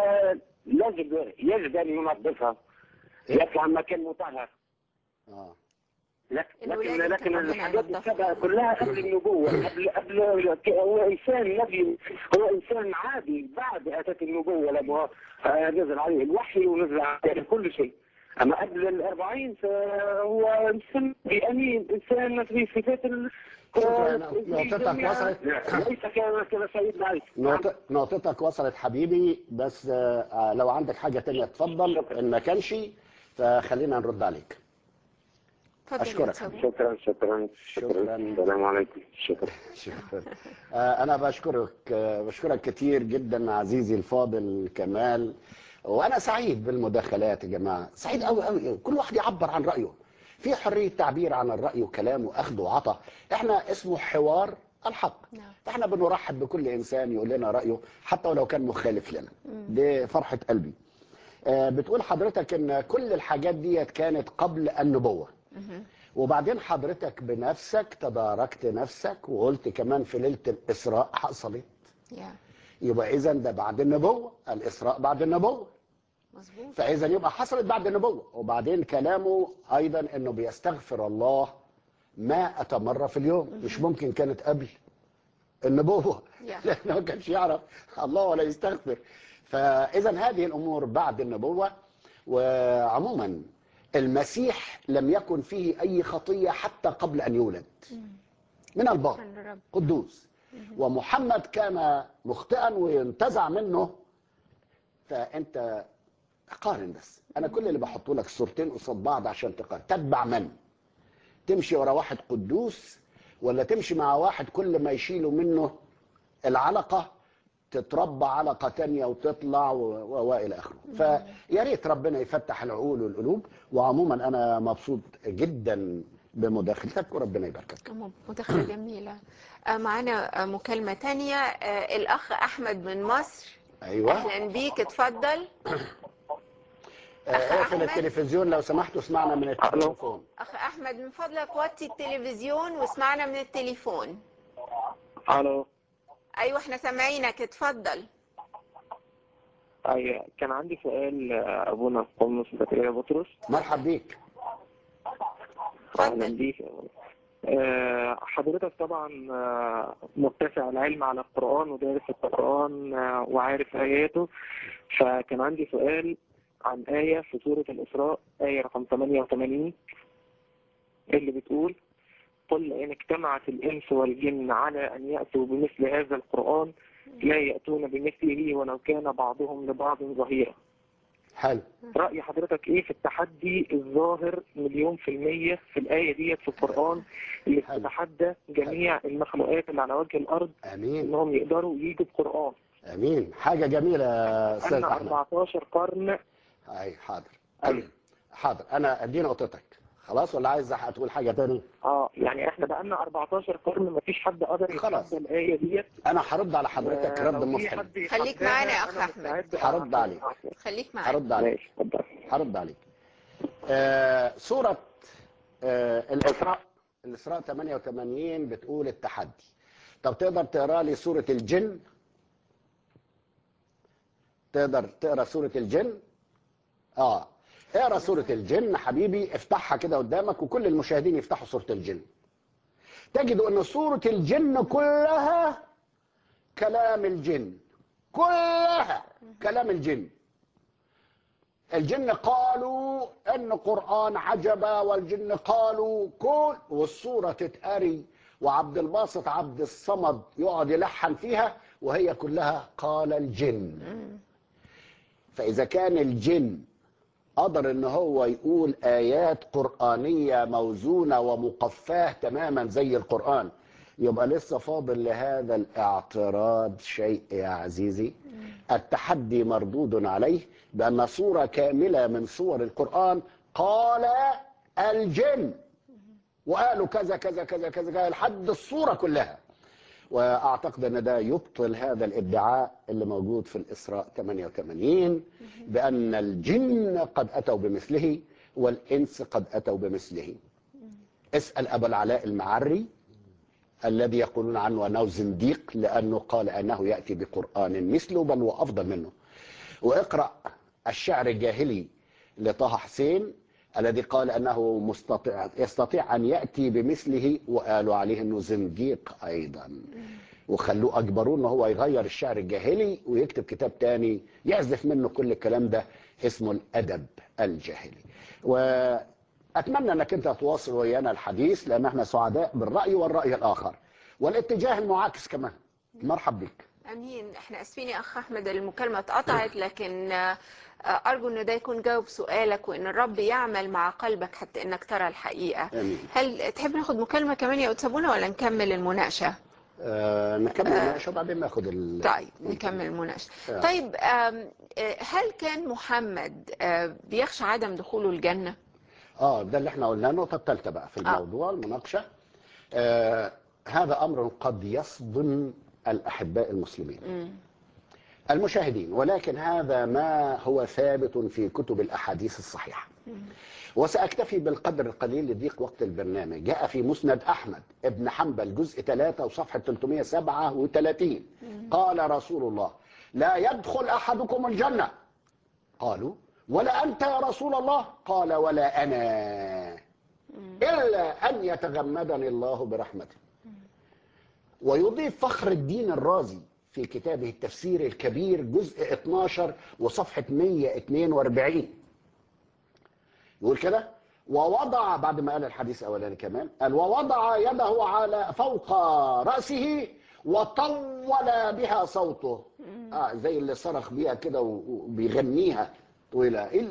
يجب يجب أن ينظفها يطلع مكان مطهر آه. لك- الولاد لكن لكن ربنا الحاجات ينظفها. السبعة كلها قبل النبوة قبل قبل هو إنسان نبي هو إنسان عادي بعد أتت النبوة لما آه، نزل عليه الوحي ونزل عليه كل شيء أما قبل الأربعين فهو إنسان أمين إنسان في صفات ال- شكراً. آه، نقطتك الجميع. وصلت. ليس كما كما سيدنا علي نقطة نقطتك وصلت حبيبي بس آه، لو عندك حاجة تانية اتفضل إن ما كانش فخلينا نرد عليك اتفضل يا أشكرك. أستاذ. شكرا شكرا شكراً. شكرا السلام عليكم شكرا شكرا آه، أنا بشكرك آه، بشكرك كتير جدا عزيزي الفاضل كمال وأنا سعيد بالمداخلات يا جماعة سعيد أوي أوي أوي. كل واحد يعبر عن رأيه في حرية تعبير عن الرأي وكلام وأخذ وعطاء إحنا اسمه حوار الحق نعم. احنا بنرحب بكل انسان يقول لنا رايه حتى ولو كان مخالف لنا دي فرحه قلبي آه، بتقول حضرتك ان كل الحاجات دي كانت قبل النبوه وبعدين حضرتك بنفسك تداركت نفسك وقلت كمان في ليله الاسراء حصلت يا يبقى اذا ده بعد النبوه الاسراء بعد النبوه مظبوط فاذا يبقى حصلت بعد النبوه وبعدين كلامه ايضا انه بيستغفر الله ما مرة في اليوم مش ممكن كانت قبل النبوه Yeah. لانه ما كانش يعرف الله ولا يستغفر فاذا هذه الامور بعد النبوه وعموما المسيح لم يكن فيه اي خطيه حتى قبل ان يولد من البر شكرا للرب قدوس ومحمد كان مخطئا وينتزع منه فانت قارن بس انا كل اللي بحط لك صورتين قصاد بعض عشان تقارن تتبع من تمشي ورا واحد قدوس ولا تمشي مع واحد كل ما يشيلوا منه العلقه تتربى علقه تانية وتطلع و- و- والى اخره فيا ريت ربنا يفتح العقول والقلوب وعموما انا مبسوط جدا بمداخلتك وربنا يباركك م- مداخلة جميلة آه، معانا آه، مكالمة تانية آه، الأخ أحمد من مصر ايوه أهلا بيك اتفضل آه، اقفل التلفزيون لو سمحت واسمعنا من التليفون أخ أحمد من فضلك وطي التلفزيون واسمعنا من التليفون الو أيوة احنا سامعينك اتفضل اي كان عندي سؤال آه، ابونا قمص زكريا بطرس مرحب بيك اهلا اتفضل بيك يا أبونا. آه، حضرتك طبعا آه، متسع العلم على القرآن ودارس القرآن آه، وعارف آياته فكان عندي سؤال عن آية في سورة الإسراء آية رقم 88 اللي بتقول قل إن اجتمعت الإنس والجن على أن يأتوا بمثل هذا القرآن لا يأتون بمثله ولو كان بعضهم لبعض ظهيرا حلو رأي حضرتك ايه في التحدي الظاهر مليون في المية في الآية ديت في القرآن اللي حلو. بتتحدى جميع المخلوقات اللي على وجه الأرض امين انهم يقدروا يجوا بقرآن امين حاجه جميله يا استاذ أن احمد 14 قرن اي حاضر أيوة. حاضر انا ادي نقطتك خلاص ولا عايز هتقول حاجه تاني اه يعني احنا بقالنا 14 قرن مفيش حد قدر خلاص. يتحدى الآية ديت انا هرد على حضرتك رد ولو في مفحم حد خليك يتحداها معانا يا أخ أنا أحمد. مستعد هرد عليك. خليك معانا هرد عليك ماشي اتفضل هرد عليك آه سورة آه الإسراء الإسراء 88 بتقول التحدي طب تقدر تقرا لي سورة الجن تقدر تقرا سورة الجن اه اقرا سورة الجن حبيبي افتحها كده قدامك وكل المشاهدين يفتحوا سورة الجن تجدوا ان سورة الجن كلها كلام الجن كلها كلام الجن الجن قالوا ان قرآن عجبا والجن قالوا كل والصورة تتقري وعبد الباسط عبد الصمد يقعد يلحن فيها وهي كلها قال الجن فإذا كان الجن قدر ان هو يقول آيات قرآنية موزونة ومقفاة تماما زي القرآن يبقى لسه فاضل لهذا الاعتراض شيء يا عزيزي التحدي مردود عليه بأن صورة كاملة من صور القرآن قال الجن وقالوا كذا كذا كذا كذا كذا لحد الصورة كلها واعتقد ان ده يبطل هذا الادعاء اللي موجود في الاسراء 88 بان الجن قد اتوا بمثله والانس قد اتوا بمثله اسال ابا العلاء المعري الذي يقولون عنه انه زنديق لانه قال انه ياتي بقران مثله بل وافضل منه واقرا الشعر الجاهلي لطه حسين الذي قال انه مستطيع يستطيع ان ياتي بمثله وقالوا عليه انه زنديق ايضا وخلوه اجبروه ان هو يغير الشعر الجاهلي ويكتب كتاب تاني يعزف منه كل الكلام ده اسمه الادب الجاهلي واتمنى انك انت تواصل ويانا الحديث لان احنا سعداء بالراي والراي الاخر والاتجاه المعاكس كمان مرحب بك امين احنا اسفين يا اخ احمد المكالمه اتقطعت لكن آه، آه، ارجو ان ده يكون جاوب سؤالك وان الرب يعمل مع قلبك حتى انك ترى الحقيقه امين هل تحب ناخد مكالمه كمان يا أتسابونا ولا نكمل المناقشه آه نكمل المناقشه وبعدين ناخد ال... طيب نكمل المناقشه آه. طيب آم، آه، هل كان محمد آه، بيخشى عدم دخوله الجنه اه ده اللي احنا قلناه النقطه الثالثه بقى في الموضوع المناقشه آه هذا امر قد يصدم الاحباء المسلمين مم. المشاهدين ولكن هذا ما هو ثابت في كتب الاحاديث الصحيحه وساكتفي بالقدر القليل لضيق وقت البرنامج جاء في مسند احمد ابن حنبل جزء 3 وصفحه 337 قال رسول الله لا يدخل احدكم الجنه قالوا ولا انت يا رسول الله قال ولا انا الا ان يتغمدني الله برحمته ويضيف فخر الدين الرازي في كتابه التفسير الكبير جزء 12 وصفحة 142 يقول كده ووضع بعد ما قال الحديث الأولاني كمان قال ووضع يده على فوق رأسه وطول بها صوته آه زي اللي صرخ بيها كده و- وبيغنيها طويلة إل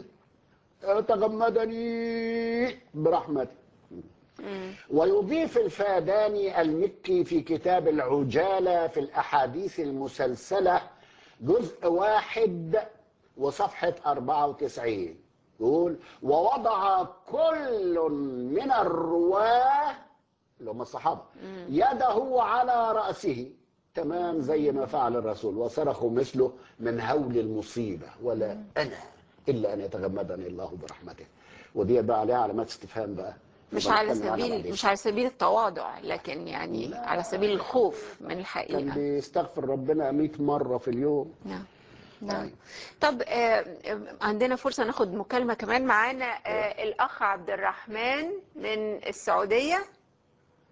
تغمدني برحمته مم. ويضيف الفاداني المكي في كتاب العجالة في الأحاديث المسلسلة جزء واحد وصفحة 94 يقول ووضع كل من الرواة اللي هم الصحابة يده على رأسه تمام زي ما فعل الرسول وصرخوا مثله من هول المصيبة ولا أنا إلا أن يتغمدني الله برحمته ودي بقى عليها علامات استفهام بقى مش على بنتكلم عنها سبيل بعدين. مش على سبيل التواضع لكن يعني لا. على سبيل الخوف من كان الحقيقه بيستغفر ربنا 100 مرة في اليوم نعم نعم أيوة. طب آه، آه، عندنا فرصة ناخد مكالمة كمان معانا آه، الأخ عبد الرحمن من السعودية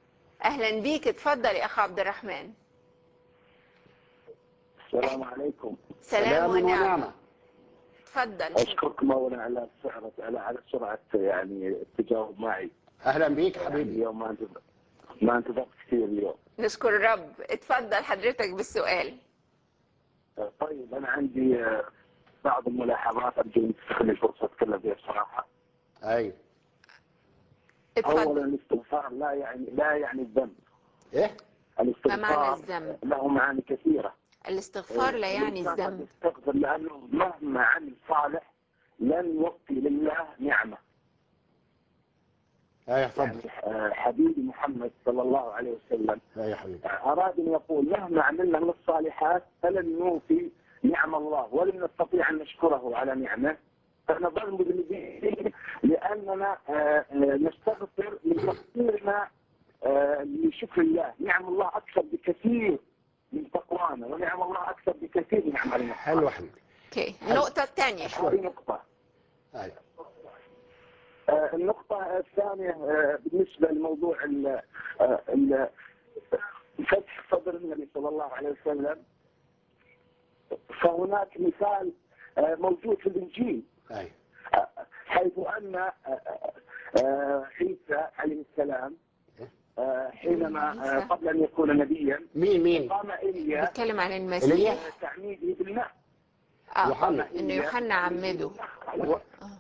اهلا بيك اتفضل يا اخ عبد الرحمن السلام عليكم سلام ونعمه ونعمة اتفضل اشكركم اولا على سرعه على على سرعه يعني التجاوب معي أهلا بيك يعني حبيبي اليوم ما انتظر ما انتظرت كثير اليوم نشكر الرب اتفضل حضرتك بالسؤال طيب انا عندي آه، بعض الملاحظات ارجو ان تستغل الفرصه اتكلم فيها بصراحه أيوه اتفضل اولا الاستغفار لا يعني لا يعني الذنب إيه ما معنى الاستغفار الذنب؟ له معاني كثيره الاستغفار لا يعني الإنسان قد الذنب يستغفر لانه مهما عمل صالح لن يوفي لله نعمه أيوه اتفضل يعني آه، حبيبي محمد صلى الله عليه وسلم أيوه يا حبيبي أراد أن يقول مهما عملنا من الصالحات فلن نوفي نعم الله ولن نستطيع أن نشكره على نعمه فنظل مذنبين لأننا آه، آه، نستغفر لتقصيرنا آه، لشكر الله نعم الله أكثر بكثير من تقوانا ونعم الله أكثر بكثير من أعمالنا حلو حبيبي اوكي النقطة الثانية هذه نقطة أيوه آه، النقطة الثانية آه، بالنسبة لموضوع ال- آه، ال- فتح صدر النبي صلى الله عليه وسلم فهناك مثال آه، موجود في الإنجيل أيوه آه، حيث أن آه، آه، عيسى عليه السلام آه، حينما آه، قبل أن يكون نبيا مين مين قام إيليا بيتكلم عن المسيح آه، تعميده بالماء اه يوحنا. انه يوحنا عمده آه،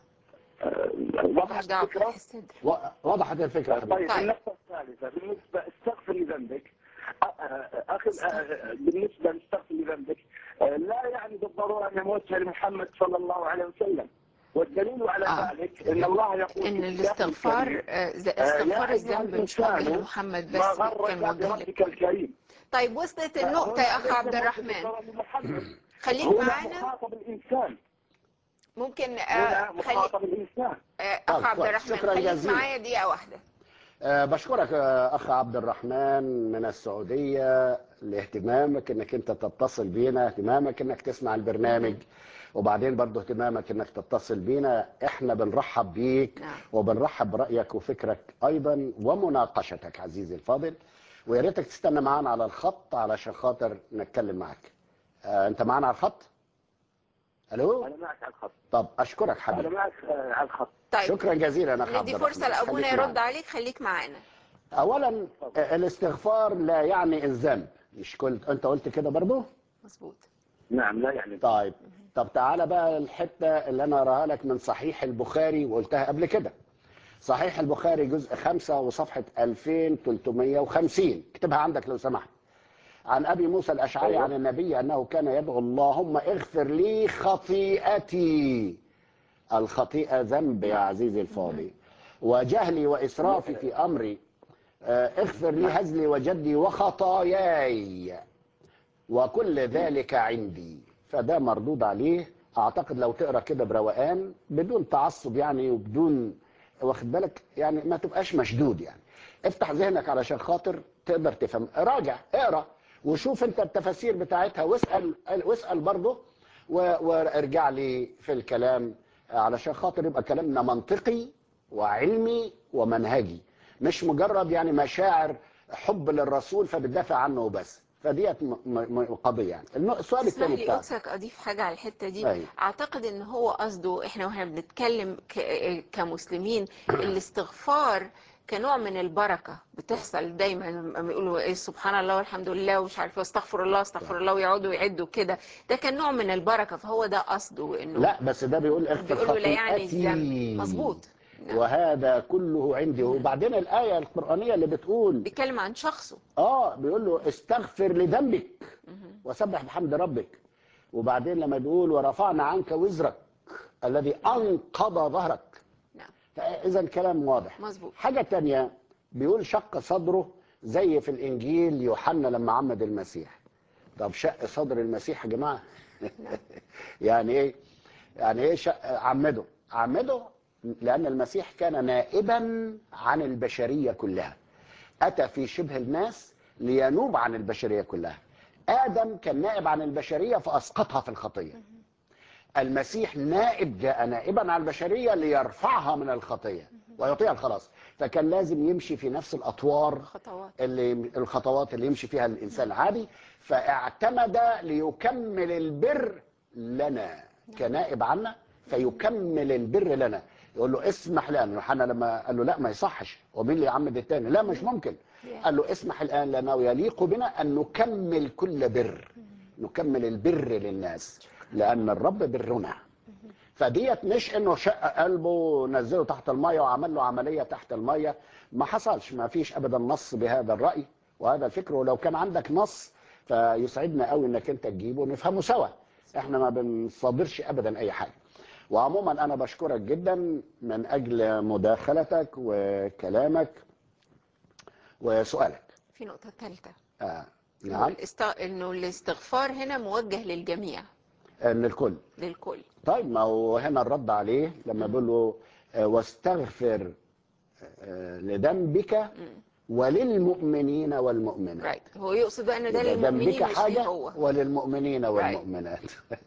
ملهاش وضحت دعوة الفكرة؟ بفتح الصدر و- وضحت الفكرة يا حبيبي طيب طيب. النقطة الثالثة بالنسبة استغفر لذنبك أ- أ- أخي أ- بالنسبة لاستغفر لذنبك أ، لا يعني بالضرورة أنه موجه لمحمد صلى الله عليه وسلم والدليل على آه. ذلك أن الله يقول ان في الاستغفار الكتاب آه، ز- آه، يا استغفار أيها الذنب مش الإنسان موجه لمحمد ما بس غرك كان موجه بربك لك الكريم طيب وصلت النقطة يا اخ هنا عبد ليس الرحمن موجه لمحمد. خليك هنا معانا مخاطب الإنسان ممكن هنا آه، خلي مخاطب الإنسان آه، طيب، اخ عبد كويس. الرحمن شكراً خليك جزيلاً. معايا دقيقة واحدة أه بشكرك آه، أخ عبد الرحمن من السعودية لاهتمامك أنك أنت تتصل بينا اهتمامك أنك تسمع البرنامج وبعدين برضه اهتمامك أنك تتصل بينا إحنا بنرحب بيك نعم. وبنرحب برأيك وفكرك أيضا ومناقشتك عزيزي الفاضل ويا ريتك تستنى معانا على الخط علشان خاطر نتكلم معاك أه أنت معانا على الخط؟ ألو؟ أنا معك على الخط طب أشكرك أنا حبيبي معك آه، على الخط طيب شكرا جزيلا أخ عبد ندي الرحمن فرصة لأبونا خليك معانا. يرد عليك خليك معانا اولا الاستغفار لا يعني الذنب مش قلت انت قلت كده برضو مظبوط نعم لا يعني طيب طب تعالى بقى الحته اللي انا اراها لك من صحيح البخاري وقلتها قبل كده صحيح البخاري جزء خمسة وصفحة 2350 اكتبها عندك لو سمحت عن ابي موسى الاشعري أيوة. عن النبي انه كان يدعو اللهم اغفر لي خطيئتي الخطيئه ذنب يا عزيزي الفاضل وجهلي واسرافي في امري آه، اغفر لي هزلي وجدي وخطاياي وكل ذلك عندي فده مردود عليه اعتقد لو تقرا كده بروقان بدون تعصب يعني وبدون واخد بالك يعني ما تبقاش مشدود يعني افتح ذهنك علشان خاطر تقدر تفهم راجع اقرا وشوف انت التفاسير بتاعتها واسال واسال برضه و- وارجع لي في الكلام علشان خاطر يبقى كلامنا منطقي وعلمي ومنهجي مش مجرد يعني مشاعر حب للرسول فبتدافع عنه وبس فديت م- م- قضيه يعني الن- السؤال اسمح الثاني لي بتاعك قدسك اضيف حاجه على الحته دي أيوة. اعتقد ان هو قصده احنا واحنا بنتكلم ك- كمسلمين الاستغفار كنوع من البركه بتحصل دايما لما بيقولوا ايه سبحان الله والحمد لله ومش عارف استغفر الله استغفر الله ويقعدوا يعدوا كده ده كان نوع من البركه فهو ده قصده انه لا بس ده بيقول اغفر بيقولوا لا يعني الذنب خطيئتي مظبوط نعم. وهذا كله عندي وبعدين الآية القرآنية اللي بتقول بيتكلم عن شخصه اه بيقول له استغفر لذنبك وسبح بحمد ربك وبعدين لما بيقول ورفعنا عنك وزرك الذي أنقض ظهرك نعم إذا كلام واضح مظبوط. حاجة تانية بيقول شق صدره زي في الإنجيل يوحنا لما عمد المسيح طب شق صدر المسيح يا جماعة يعني إيه يعني إيه شق عمده عمده لأن المسيح كان نائبا عن البشرية كلها أتى في شبه الناس لينوب عن البشرية كلها آدم كان نائب عن البشرية فأسقطها في الخطية المسيح نائب جاء نائبا عن البشرية ليرفعها من الخطية ويطيع الخلاص فكان لازم يمشي في نفس الاطوار خطوات اللي الخطوات اللي يمشي فيها الانسان العادي فاعتمد ليكمل البر لنا كنائب عنا فيكمل البر لنا يقول له اسمح لنا يوحنا لما قال له لا ما يصحش ومين اللي يعمد التاني لا مش ممكن قال له اسمح الان لنا ويليق بنا ان نكمل كل بر نكمل البر للناس لان الرب برنا فديت مش انه شق قلبه ونزله تحت الميه وعمل له عمليه تحت الميه ما حصلش ما فيش ابدا نص بهذا الراي وهذا الفكر ولو كان عندك نص فيسعدنا قوي انك انت تجيبه ونفهمه سوا احنا ما بنصادرش ابدا اي حاجه وعموما انا بشكرك جدا من اجل مداخلتك وكلامك وسؤالك في نقطة ثالثة آه. نعم الاست... انه الاستغفار هنا موجه للجميع ان الكل للكل طيب ما هو هنا الرد عليه لما بيقول له آه، واستغفر آه، لذنبك وللمؤمنين والمؤمنات رايت هو يقصد بقى ان ده يبقى للمؤمنين ذنبك مش ليه حاجة هو وللمؤمنين والمؤمنات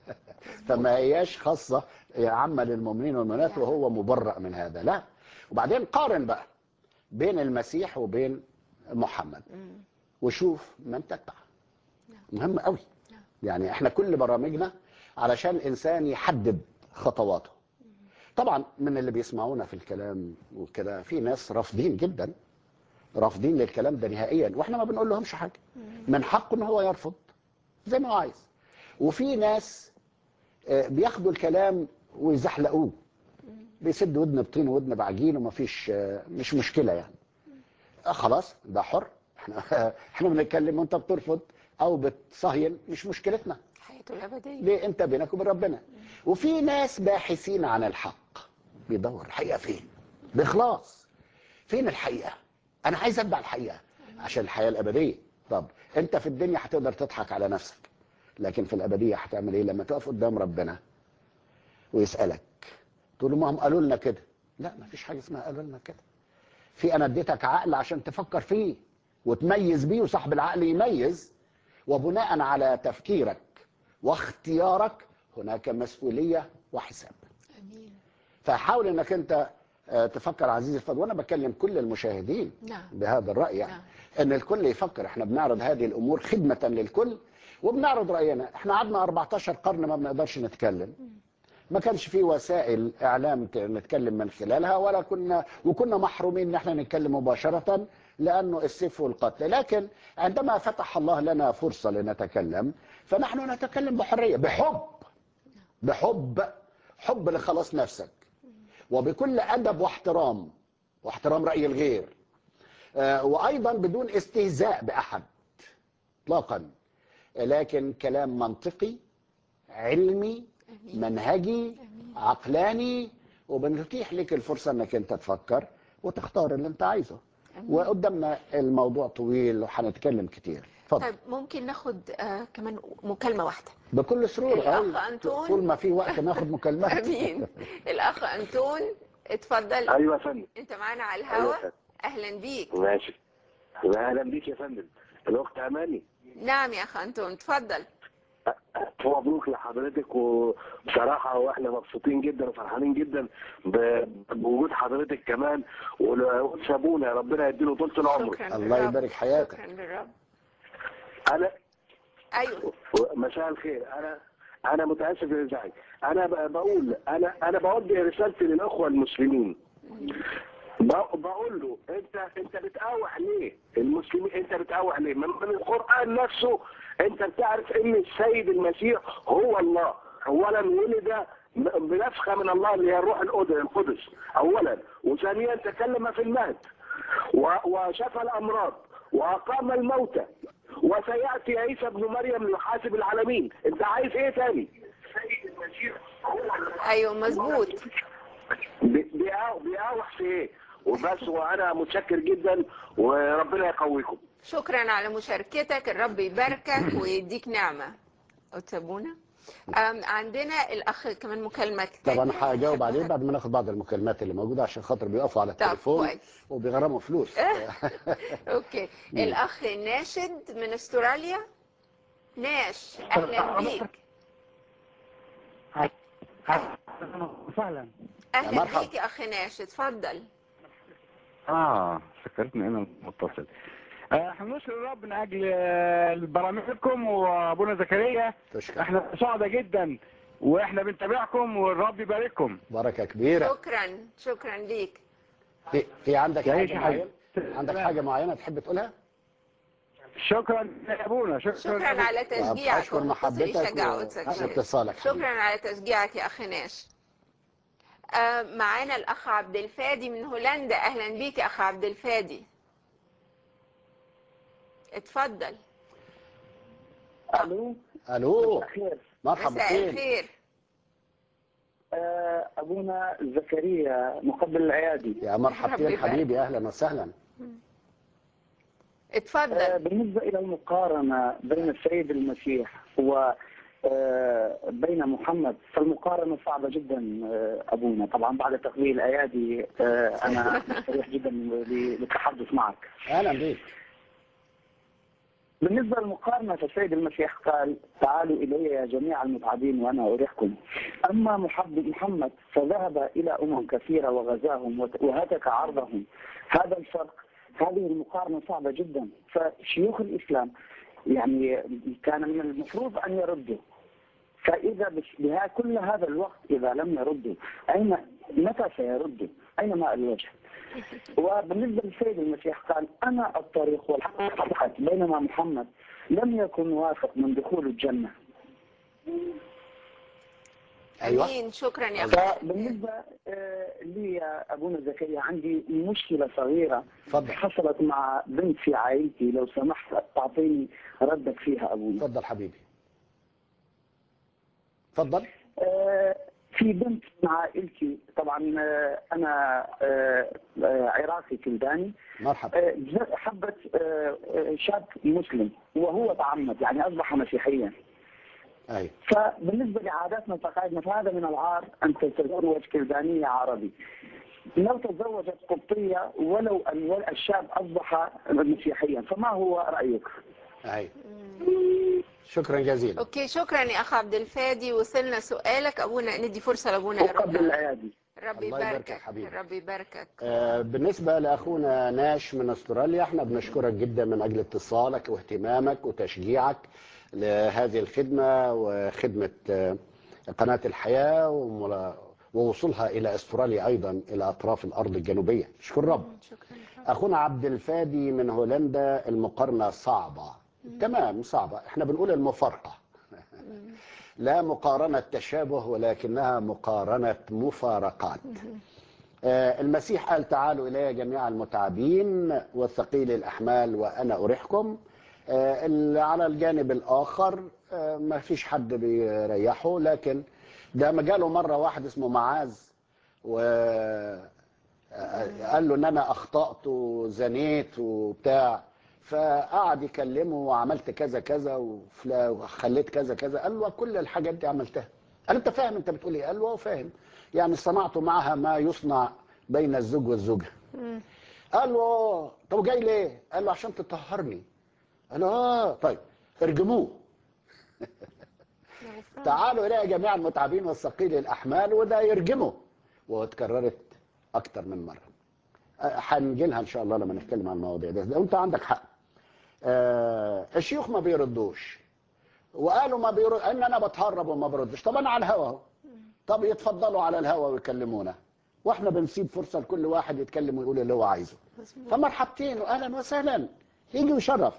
فما هياش خاصة عامة للمؤمنين والمؤمنات يعني. وهو مبرأ من هذا لا وبعدين قارن بقى بين المسيح وبين محمد مم. وشوف من تتبع نعم. مهم قوي نعم. يعني احنا كل برامجنا علشان الانسان يحدد خطواته طبعا من اللي بيسمعونا في الكلام وكده في ناس رافضين جدا رافضين للكلام ده نهائيا واحنا ما بنقول لهمش حاجه من حقه ان هو يرفض زي ما هو عايز وفي ناس آه، بياخدوا الكلام ويزحلقوه بيسد ودن بطين وودن بعجين ومفيش آه، مش مشكله يعني آه، خلاص ده حر احنا احنا بنتكلم وانت بترفض او بتصهين مش مشكلتنا حياته الابديه ليه انت بينك وبين ربنا وفي ناس باحثين عن الحق بيدور الحقيقه فين باخلاص فين الحقيقه انا عايز اتبع الحقيقه عشان الحياه الابديه طب انت في الدنيا هتقدر تضحك على نفسك لكن في الابديه هتعمل ايه لما تقف قدام ربنا ويسالك تقول له ما هم قالوا لنا كده لا ما فيش حاجه اسمها قالوا لنا كده في انا اديتك عقل عشان تفكر فيه وتميز بيه وصاحب العقل يميز وبناء على تفكيرك واختيارك هناك مسؤوليه وحساب امين فحاول انك انت آه، تفكر عزيزي الفضل وانا بكلم كل المشاهدين نعم بهذا الراي يعني نعم. ان الكل يفكر احنا بنعرض هذه الامور خدمه للكل وبنعرض راينا احنا قعدنا 14 قرن ما بنقدرش نتكلم ما كانش في وسائل اعلام ت- نتكلم من خلالها ولا كنا وكنا محرومين ان احنا نتكلم مباشره لانه السيف والقتل لكن عندما فتح الله لنا فرصه لنتكلم فنحن نتكلم بحريه بحب بحب حب لخلاص نفسك وبكل ادب واحترام واحترام راي الغير آه، وايضا بدون استهزاء باحد اطلاقا لكن كلام منطقي علمي امين منهجي امين عقلاني وبنتيح لك الفرصه انك انت تفكر وتختار اللي انت عايزه امين وقدامنا الموضوع طويل وهنتكلم كتير اتفضل طيب ممكن ناخد آه كمان مكالمه واحده بكل سرور الأخ أوي. أنطون. طول ما في وقت ناخد مكالمات امين الاخ انطون اتفضل ايوه يا فندم انت معانا على ايوه يا الهوا فندم اهلا بيك ماشي اهلا بيك يا فندم الاخت اماني نعم يا اخ انطون اتفضل مبروك لحضرتك وبصراحة واحنا مبسوطين جدا وفرحانين جدا ب- بوجود حضرتك كمان ول- سابونا ربنا يديله طول العمر شكرا الله للرب. يبارك حياتك. شكرا للرب انا ايوه مساء الخير انا انا متاسف للازعاج انا ب- بقول انا انا بوجه رسالتي للاخوه المسلمين ب- بقول له انت انت بتقاوح ليه المسلمين انت بتقاوح ليه من من القران نفسه انت بتعرف ان السيد المسيح هو الله اولا ولد م- بنفخه من الله اللي هي الروح القدس القدس اولا وثانيا تكلم في المهد و- وشفى الامراض واقام الموتى وسياتي عيسى ابن مريم ليحاسب العالمين انت عايز ايه تاني السيد المسيح هو الله ايوه مظبوط بي- بيقاو- بيقاوح في ايه وبس وانا متشكر جدا وربنا يقويكم شكرا على مشاركتك الرب يباركك ويديك نعمة وتسابونا أم، عندنا الأخ كمان مكالمة طبعا تانية هجاوب عليه نحبها. بعد ما ناخد بعض المكالمات اللي موجوده عشان خاطر بيقفوا على طب التليفون كويس وبيغرموا فلوس أوكي الأخ ناشد من أستراليا ناش أهلا بيك فعلا يا أهلا مرحبا. بيك يا أخ ناش اتفضل اه فكرتني انا متصل آه، احنا نشكر الرب من اجل آه، برامجكم وابونا زكريا تشكر احنا سعداء جدا واحنا بنتابعكم والرب يبارككم بركة كبيرة شكرا شكرا ليك في, في عندك تعيش حاجة يا حبيبي. معينة عندك حاجة معينة تحب تقولها؟ شكرا يا ابونا شكرا, شكرا على تشجيعك أشكر ومتصل محبتك يشجع و- قدسك واتصالك حبيبي. شكرا على تشجيعك يا اخ ناش آه، معانا الاخ عبد الفادي من هولندا اهلا بيك يا اخ عبد الفادي اتفضل الو ألو مساء الخير مرحبا مساء فين؟ الخير آه، ابونا زكريا مقبل الايادي يا ربي مرحبتين يبارك. حبيبي أهلا وسهلا آه، اتفضل بالنسبه الى المقارنه بين السيد المسيح و آه، بين محمد فالمقارنه صعبه جدا آه، ابونا طبعا بعد تقليل الايادي آه، انا مستريح جدا للتحدث معك أهلا بيك بالنسبة للمقارنة فالسيد المسيح قال تعالوا إلي يا جميع المتعبين وأنا أريحكم أما محب محمد فذهب إلى أمم كثيرة وغزاهم وت- وهتك عرضهم هذا الفرق هذه المقارنة صعبة جدا فشيوخ الإسلام يعني كان من المفروض أن يردوا فإذا بش- بها كل هذا الوقت إذا لم يردوا أين متى سيردوا؟ أين ماء الوجه؟ وبالنسبة للسيد المسيح قال أنا الطريق والحق والحق بينما محمد لم يكن واثق من دخول الجنة أيوة امين شكرا يا اخ فبالنسبة آه، لي يا أبونا زكريا عندي مشكلة صغيرة اتفضل حصلت مع بنت في عائلتي لو سمحت تعطيني ردك فيها أبونا اتفضل حبيبي اتفضل آه، في بنت مع عائلتي طبعا آه، أنا آه، آه، عراقي كلداني مرحبا آه، ج- حبت آه، آه، شاب مسلم وهو تعمد يعني أصبح مسيحيا أيوة فبالنسبة لعاداتنا وتقاليدنا فهذا من العار أن تتزوج كلدانية عربي لو تزوجت قبطية ولو أن الشاب أصبح مسيحيا فما هو رأيك؟ أيوة شكرا جزيلا اوكي شكرا يا اخ عبد الفادي وصلنا سؤالك ابونا ندي فرصه لابونا وقبل يرد الأيادي ربي الله يبارك يباركك يا حبيبي. ربي يباركك آه، بالنسبة لأخونا ناش من أستراليا احنا بنشكرك جدا من أجل اتصالك واهتمامك وتشجيعك لهذه الخدمة وخدمة آه، قناة الحياة وملا- ووصولها إلى أستراليا أيضا إلى أطراف الأرض الجنوبية شكر رب شكرا أخونا عبد الفادي من هولندا المقارنة صعبة تمام صعبة احنا بنقول المفارقة لا مقارنة تشابه ولكنها مقارنة مفارقات آه، المسيح قال تعالوا إلي جميع المتعبين والثقيل الأحمال وأنا أريحكم آه، اللي على الجانب الآخر آه، ما فيش حد بيريحه لكن ده ما جاله مرة واحد اسمه معاذ و آه، قال له ان انا اخطأت وزنيت وبتاع فقعد يكلمه وعملت كذا كذا وفلا- وخليت كذا كذا قال له كل الحاجات دي عملتها قال انت فاهم انت بتقول ايه قال له هو فاهم يعني صنعت معها ما يصنع بين الزوج والزوجه قال له آه، طب جاي ليه قال له عشان تطهرني قال له اه طيب ارجموه تعالوا الى جميع المتعبين والثقيل الاحمال وده يرجمه واتكررت اكتر من مره أه، هنجي لها ان شاء الله لما نتكلم عن المواضيع ده وانت عندك حق آه الشيوخ ما بيردوش وقالوا ما بيرد ان انا بتهرب وما بردش طب انا على الهوا اهو طب يتفضلوا على الهوا ويكلمونا واحنا بنسيب فرصه لكل واحد يتكلم ويقول اللي هو عايزه فمرحبتين واهلا وسهلا يجي ويشرف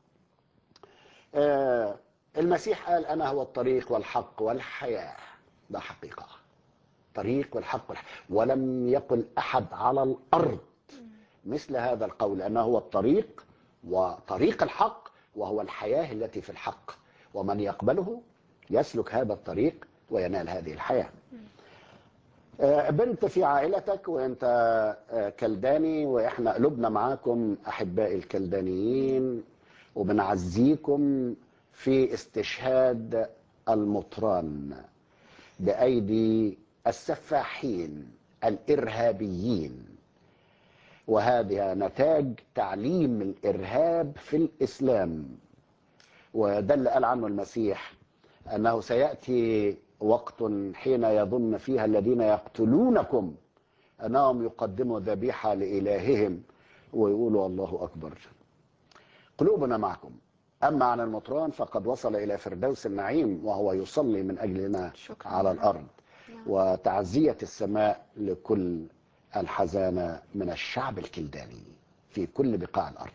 آه المسيح قال انا هو الطريق والحق والحياه ده حقيقه طريق والحق والحياه ولم يقل احد على الارض مثل هذا القول انه هو الطريق وطريق الحق وهو الحياه التي في الحق ومن يقبله يسلك هذا الطريق وينال هذه الحياه آه، بنت في عائلتك وانت آه، كلداني واحنا قلوبنا معاكم احبائي الكلدانيين وبنعزيكم في استشهاد المطران بايدي السفاحين الارهابيين وهذا نتاج تعليم الارهاب في الاسلام وده اللي قال عنه المسيح انه سياتي وقت حين يظن فيها الذين يقتلونكم أنهم يقدموا ذبيحة لإلههم ويقولوا الله أكبر قلوبنا معكم أما عن المطران فقد وصل إلى فردوس النعيم وهو يصلي من أجلنا شكراً. على الأرض وتعزية السماء لكل الحزانة من الشعب الكلداني في كل بقاع الأرض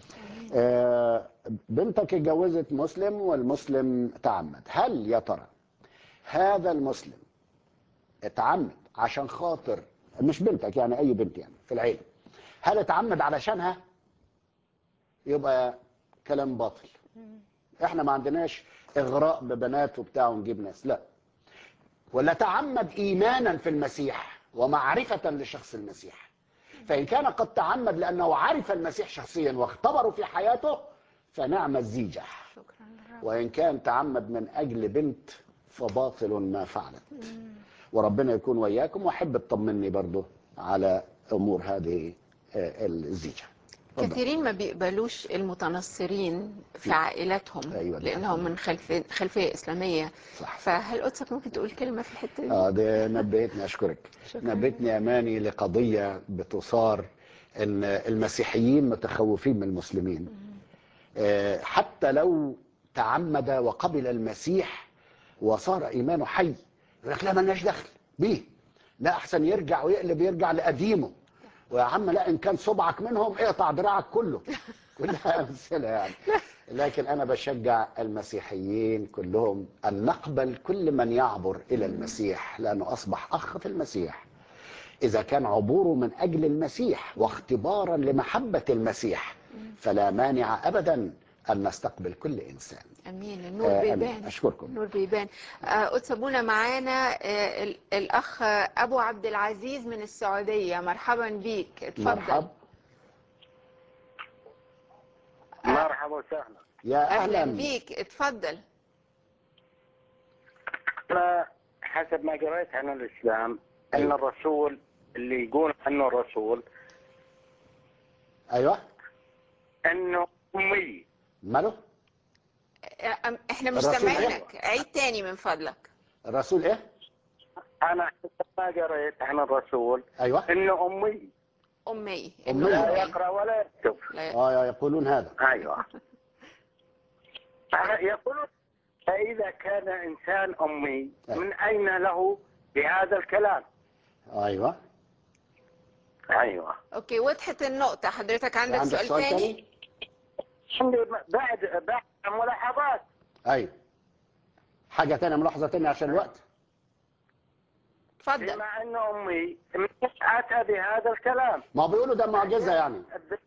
آه، بنتك اتجوزت مسلم والمسلم تعمد هل يا ترى هذا المسلم اتعمد عشان خاطر مش بنتك يعني اي بنت يعني في العيله هل اتعمد علشانها يبقى كلام باطل احنا ما عندناش اغراء ببنات وبتاع ونجيب ناس لا ولا تعمد ايمانا في المسيح ومعرفه لشخص المسيح فان كان قد تعمد لانه عرف المسيح شخصيا واختبره في حياته فنعم الزيجه شكرا للرب وإن كان تعمد من أجل بنت فباطل ما فعلت وربنا يكون وياكم وأحب تطمني برضو على أمور هذه آه، الزيجة اتفضل. كثيرين ما بيقبلوش المتنصرين في عائلاتهم أيوة ده لانهم حقيقي. من خلفيه خلفيه اسلاميه صح فهل قدسك ممكن تقول كلمه في الحته دي؟ اه ده نبهتني اشكرك شكراً. نبهتني اماني لقضيه بتثار ان المسيحيين متخوفين من المسلمين آه، حتى لو تعمد وقبل المسيح وصار ايمانه حي يقول لك لا مالناش دخل بيه لا احسن يرجع ويقلب يرجع لقديمه ويا عم لا ان كان صبعك منهم اقطع دراعك كله كلها امثله يعني لكن انا بشجع المسيحيين كلهم ان نقبل كل من يعبر الى المسيح لانه اصبح اخ في المسيح اذا كان عبوره من اجل المسيح واختبارا لمحبه المسيح فلا مانع ابدا ان نستقبل كل انسان امين النور آه، آمين. بيبان اشكركم النور بيبان آه، قدس ابونا معانا آه، ال- الاخ ابو عبد العزيز من السعوديه مرحبا بيك اتفضل مرحب مرحبا وسهلا يا اهلا اهلا بيك اتفضل انا حسب ما قريت عن الاسلام ان أيوة. الرسول اللي يقول عنه الرسول ايوه انه امي آه، ماله أم- احنا مش الرسول سامعينك عيد تاني من فضلك الرسول ايه انا حسب ما قريت عن الرسول ايوه انه امي امي أمي. إنه لا أمي. يقرا ولا يكتب لا اه يقولون هذا ايوه يقولون فاذا كان انسان امي من اين له بهذا الكلام؟ ايوه ايوه اوكي وضحت النقطه حضرتك عندك, عندك سؤال, سؤال تاني تاني عندي بعد بعد ملاحظات ايوه حاجه تانية ملاحظه تانية عشان الوقت اتفضل بما ان امي مش اتى بهذا الكلام ما هو بيقولوا ده معجزه يعني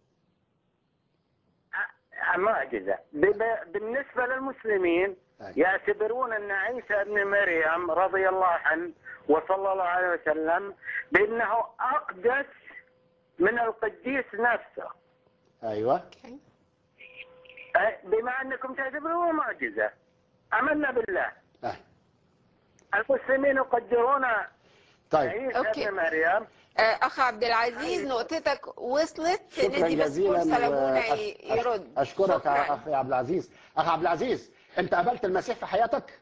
معجزة بب- بالنسبة للمسلمين أي. يعتبرون أن عيسى ابن مريم رضي الله عنه وصلى الله عليه وسلم بأنه أقدس من القديس نفسه ايوه أوكي. أي، بما أنكم تعتبروه معجزة آمنا بالله آه. المسلمين يقدرون طيب عيسى أوكي. ابن مريم آه، اخ عبد العزيز نقطتك وصلت شكرا ندي بس جزيلا فرصه لابونا وأش- ي- أش- يرد اشكرك شكراً. يا اخي عبد العزيز اخ عبد العزيز انت قابلت المسيح في حياتك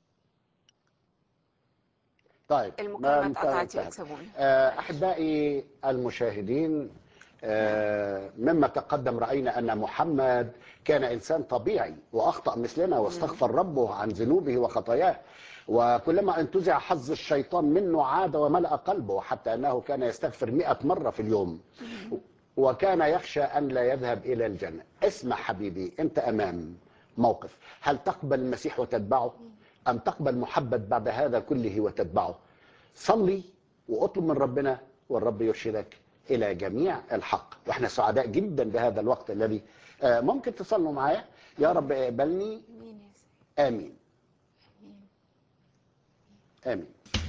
طيب المكالمة ما انت اتقطعت يا انتهت. أكسبوني. آه، احبائي المشاهدين آه، مما تقدم راينا ان محمد كان انسان طبيعي واخطا مثلنا واستغفر ربه عن ذنوبه وخطاياه وكلما انتزع حظ الشيطان منه عاد وملا قلبه حتى انه كان يستغفر مئة مره في اليوم وكان يخشى ان لا يذهب الى الجنه اسمع حبيبي انت امام موقف هل تقبل المسيح وتتبعه ام تقبل محبد بعد هذا كله وتتبعه صلي واطلب من ربنا والرب يرشدك الى جميع الحق واحنا سعداء جدا بهذا الوقت الذي آه، ممكن تصلوا معايا يا رب اقبلني مين يا سيدي؟ امين امين